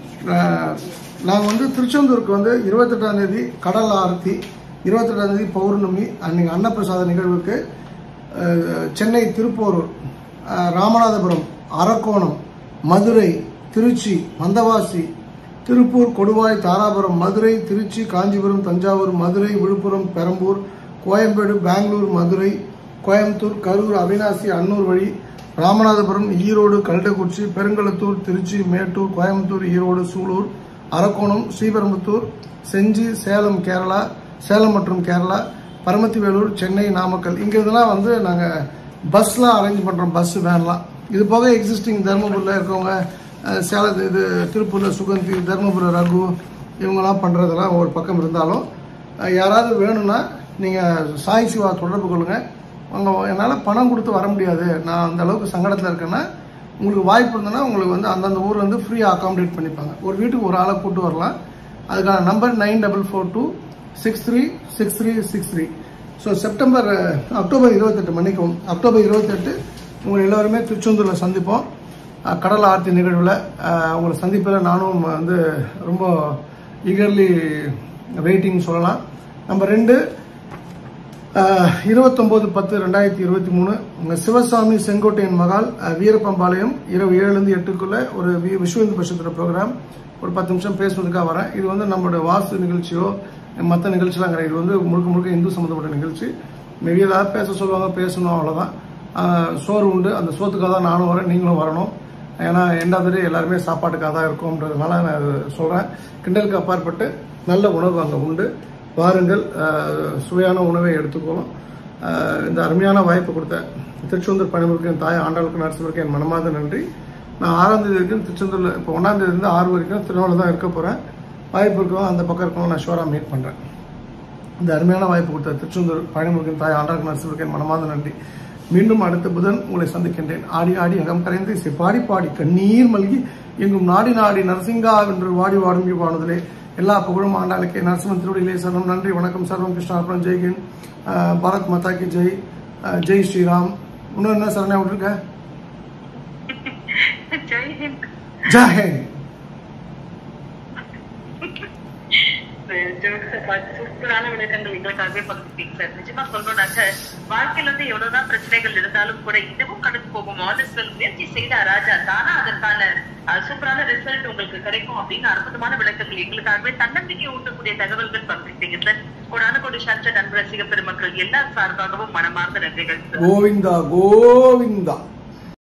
நாங்கள் வந்து திருச்செந்தூருக்கு வந்து இருபத்தெட்டாம் தேதி கடல் ஆரத்தி இருபத்தெட்டாம் தேதி பௌர்ணமி அன்னைக்கு அன்னப்பிரசாத நிகழ்வுக்கு அஹ், சென்னை திருப்போரூர் அஹ், ராமநாதபுரம் அரக்கோணம் மதுரை திருச்சி மந்தவாசி திருப்பூர் கொடுவாய் தாராபுரம் மதுரை திருச்சி காஞ்சிபுரம் தஞ்சாவூர் மதுரை விழுப்புரம் பெரம்பூர் கோயம்பேடு பெங்களூர் மதுரை கோயம்புத்தூர் கரூர் அவினாசி அன்னூர் வழி ராமநாதபுரம் ஈரோடு கல்டக்குறிச்சி பெருங்களத்தூர் திருச்சி மேட்டூர் கோயம்புத்தூர் ஈரோடு சூலூர் அரக்கோணம் ஸ்ரீபெரும்புத்தூர் செஞ்சி சேலம் கேரளா சேலம் மற்றும் கேரளா பரமத்தி வேலூர் சென்னை நாமக்கல் இங்க இதெல்லாம் வந்து நாங்கள் பஸ்லாம் அரேஞ்ச் பண்ணுறோம் பஸ் வேன்லாம் இது போக எக்ஸிஸ்டிங் தருமபுரியில் இருக்கவங்க அஹ், சேலத்து இது திருப்பூரில் சுகந்தி தருமபுரி ரகு இவங்கெல்லாம் பண்ணுறதெல்லாம் ஒரு பக்கம் இருந்தாலும் அஹ், யாராவது வேணும்னா நீங்கள் சாய் சிவா தொடர்பு கொள்ளுங்கள் அங்கே என்னால் பணம் கொடுத்து வர முடியாது நான் அந்த அளவுக்கு சங்கடத்தில் இருக்கேன்னா உங்களுக்கு வாய்ப்பு இருந்ததுன்னா உங்களுக்கு வந்து அந்தந்த ஊர் வந்து ஃப்ரீயாக அகாமடேட் பண்ணிப்பாங்க ஒரு வீட்டுக்கு ஒரு ஆளை கூட்டு வரலாம் அதுக்கான number nine double four two six three six three six three so September ah, October இருபத்தெட்டு மன்னிக்கவும் அக்டோபர் இருபத்தெட்டு உங்களை எல்லோருமே திருச்செந்தூரில் சந்திப்போம் அஹ், கடல் ஆர்த்தி நிகழ்வில் அஹ், உங்களை சந்திப்பில் நானும் வந்து ரொம்ப ஈகர்லி வெயிட்டிங் சொல்லலாம் நம்பர் ரெண்டு இருபத்தொம்போது பத்து ரெண்டாயிரத்தி இருபத்தி மூணு உங்கள் சிவசாமி செங்கோட்டையன் மகால் அஹ், வீரப்பம்பாளையம் இரவு ஏழுலேருந்து எட்டுக்குள்ள ஒரு வி- விஸ்வ இந்து பட்சத்தில் ப்ரோக்ராம் ஒரு பத்து நிமிஷம் பேசுவதற்காக வரேன் இது வந்து நம்மளுடைய வாஸ்து நிகழ்ச்சியோ மற்ற நிகழ்ச்சிலாம் கிடையாது இது வந்து முழுக்க முழுக்க இந்து சம்மந்தப்பட்ட நிகழ்ச்சி மேபி ஏதாவது பேச சொல்லுவாங்க பேசணும் அவ்வளோதான் அஹ், சோறு உண்டு அந்த சோத்துக்காக தான் நானும் வரேன் நீங்களும் வரணும் ஏன்னா எண்டாவது எல்லாருமே சாப்பாட்டுக்காக தான் இருக்கும்ன்றதுனால நான் அது சொல்கிறேன் கிண்டலுக்கு அப்பாற்பட்டு நல்ல உணவு அங்கே உண்டு வாருங்கள் அஹ், சுவையான உணவை எடுத்துக்கோம் அஹ், இந்த அருமையான வாய்ப்பு கொடுத்த திருச்செந்தூர் பணிமுறைக்கு என் தாய் ஆண்டாளுக்கு நரசிம்மருக்கு என் மனமார்ந்த நன்றி நான் ஆறாம் தேதி வரைக்கும் திருச்செந்தூரில் இப்போ ஒன்றாம் தேதி இருந்து ஆறு வரைக்கும் திருநாளில் தான் இருக்க போகிறேன் வாய்ப்பு இருக்கவும் அந்த பக்கம் இருக்கவும் நான் ஷோராக மீட் பண்ணுறேன் இந்த அருமையான வாய்ப்பு கொடுத்த திருச்செந்தூர் பழனிமுருகன் தாய் ஆண்டாள் நரசிம்மருக்கு என் மனமார்ந்த நன்றி மீண்டும் அடுத்த புதன் உங்களை சந்திக்கின்றேன் ஆடி ஆடி அகம் கரைந்து இசை பாடி பாடி கண்ணீர் மல்கி எங்கும் நாடி நாடி நரசிங்கா என்று வாடி வாடுங்கி வாடுதலே எல்லா புகழும் ஆண்டாளுக்கே நரசிம்மன் திருவடிகளே சரணம் நன்றி வணக்கம் சர்வம் கிருஷ்ணார்பணம் ஜெய்கின் பாரத் மாதா கி ஜெய் அஹ், ஜெய் ஸ்ரீராம் இன்னும் என்ன சரணையா விட்டுருக்க ஜெய் ஹிந்த் ஜெய் ஹிந்த் சூப்பரான விளக்கங்கள் எங்களுக்காகவே பகிர்ந்தீங்க சார் நிஜமா சொல்லணும்னாக்க வாழ்க்கையில வந்து எவ்வளவுதான் பிரச்சனைகள் இருந்தாலும் கூட இதுவும் கடந்து போகும் ஆனஸ்டல் முயற்சி செய்த ராஜா தானா அதற்கான அஹ், சூப்பரான ரிசல்ட் உங்களுக்கு கிடைக்கும் அப்படின்னு அற்புதமான விளக்கங்கள் எங்களுக்காகவே தன்னம்பிக்கை ஊட்டக்கூடிய தகவல்கள் பகிர்ந்தீங்க சார் கொடான கொடி சாற்ற நண்பர் ரசிக பெருமக்கள் எல்லா சார்பாகவும் மனமார்ந்த நன்றிகள் சார் கோவிந்தா கோவிந்தா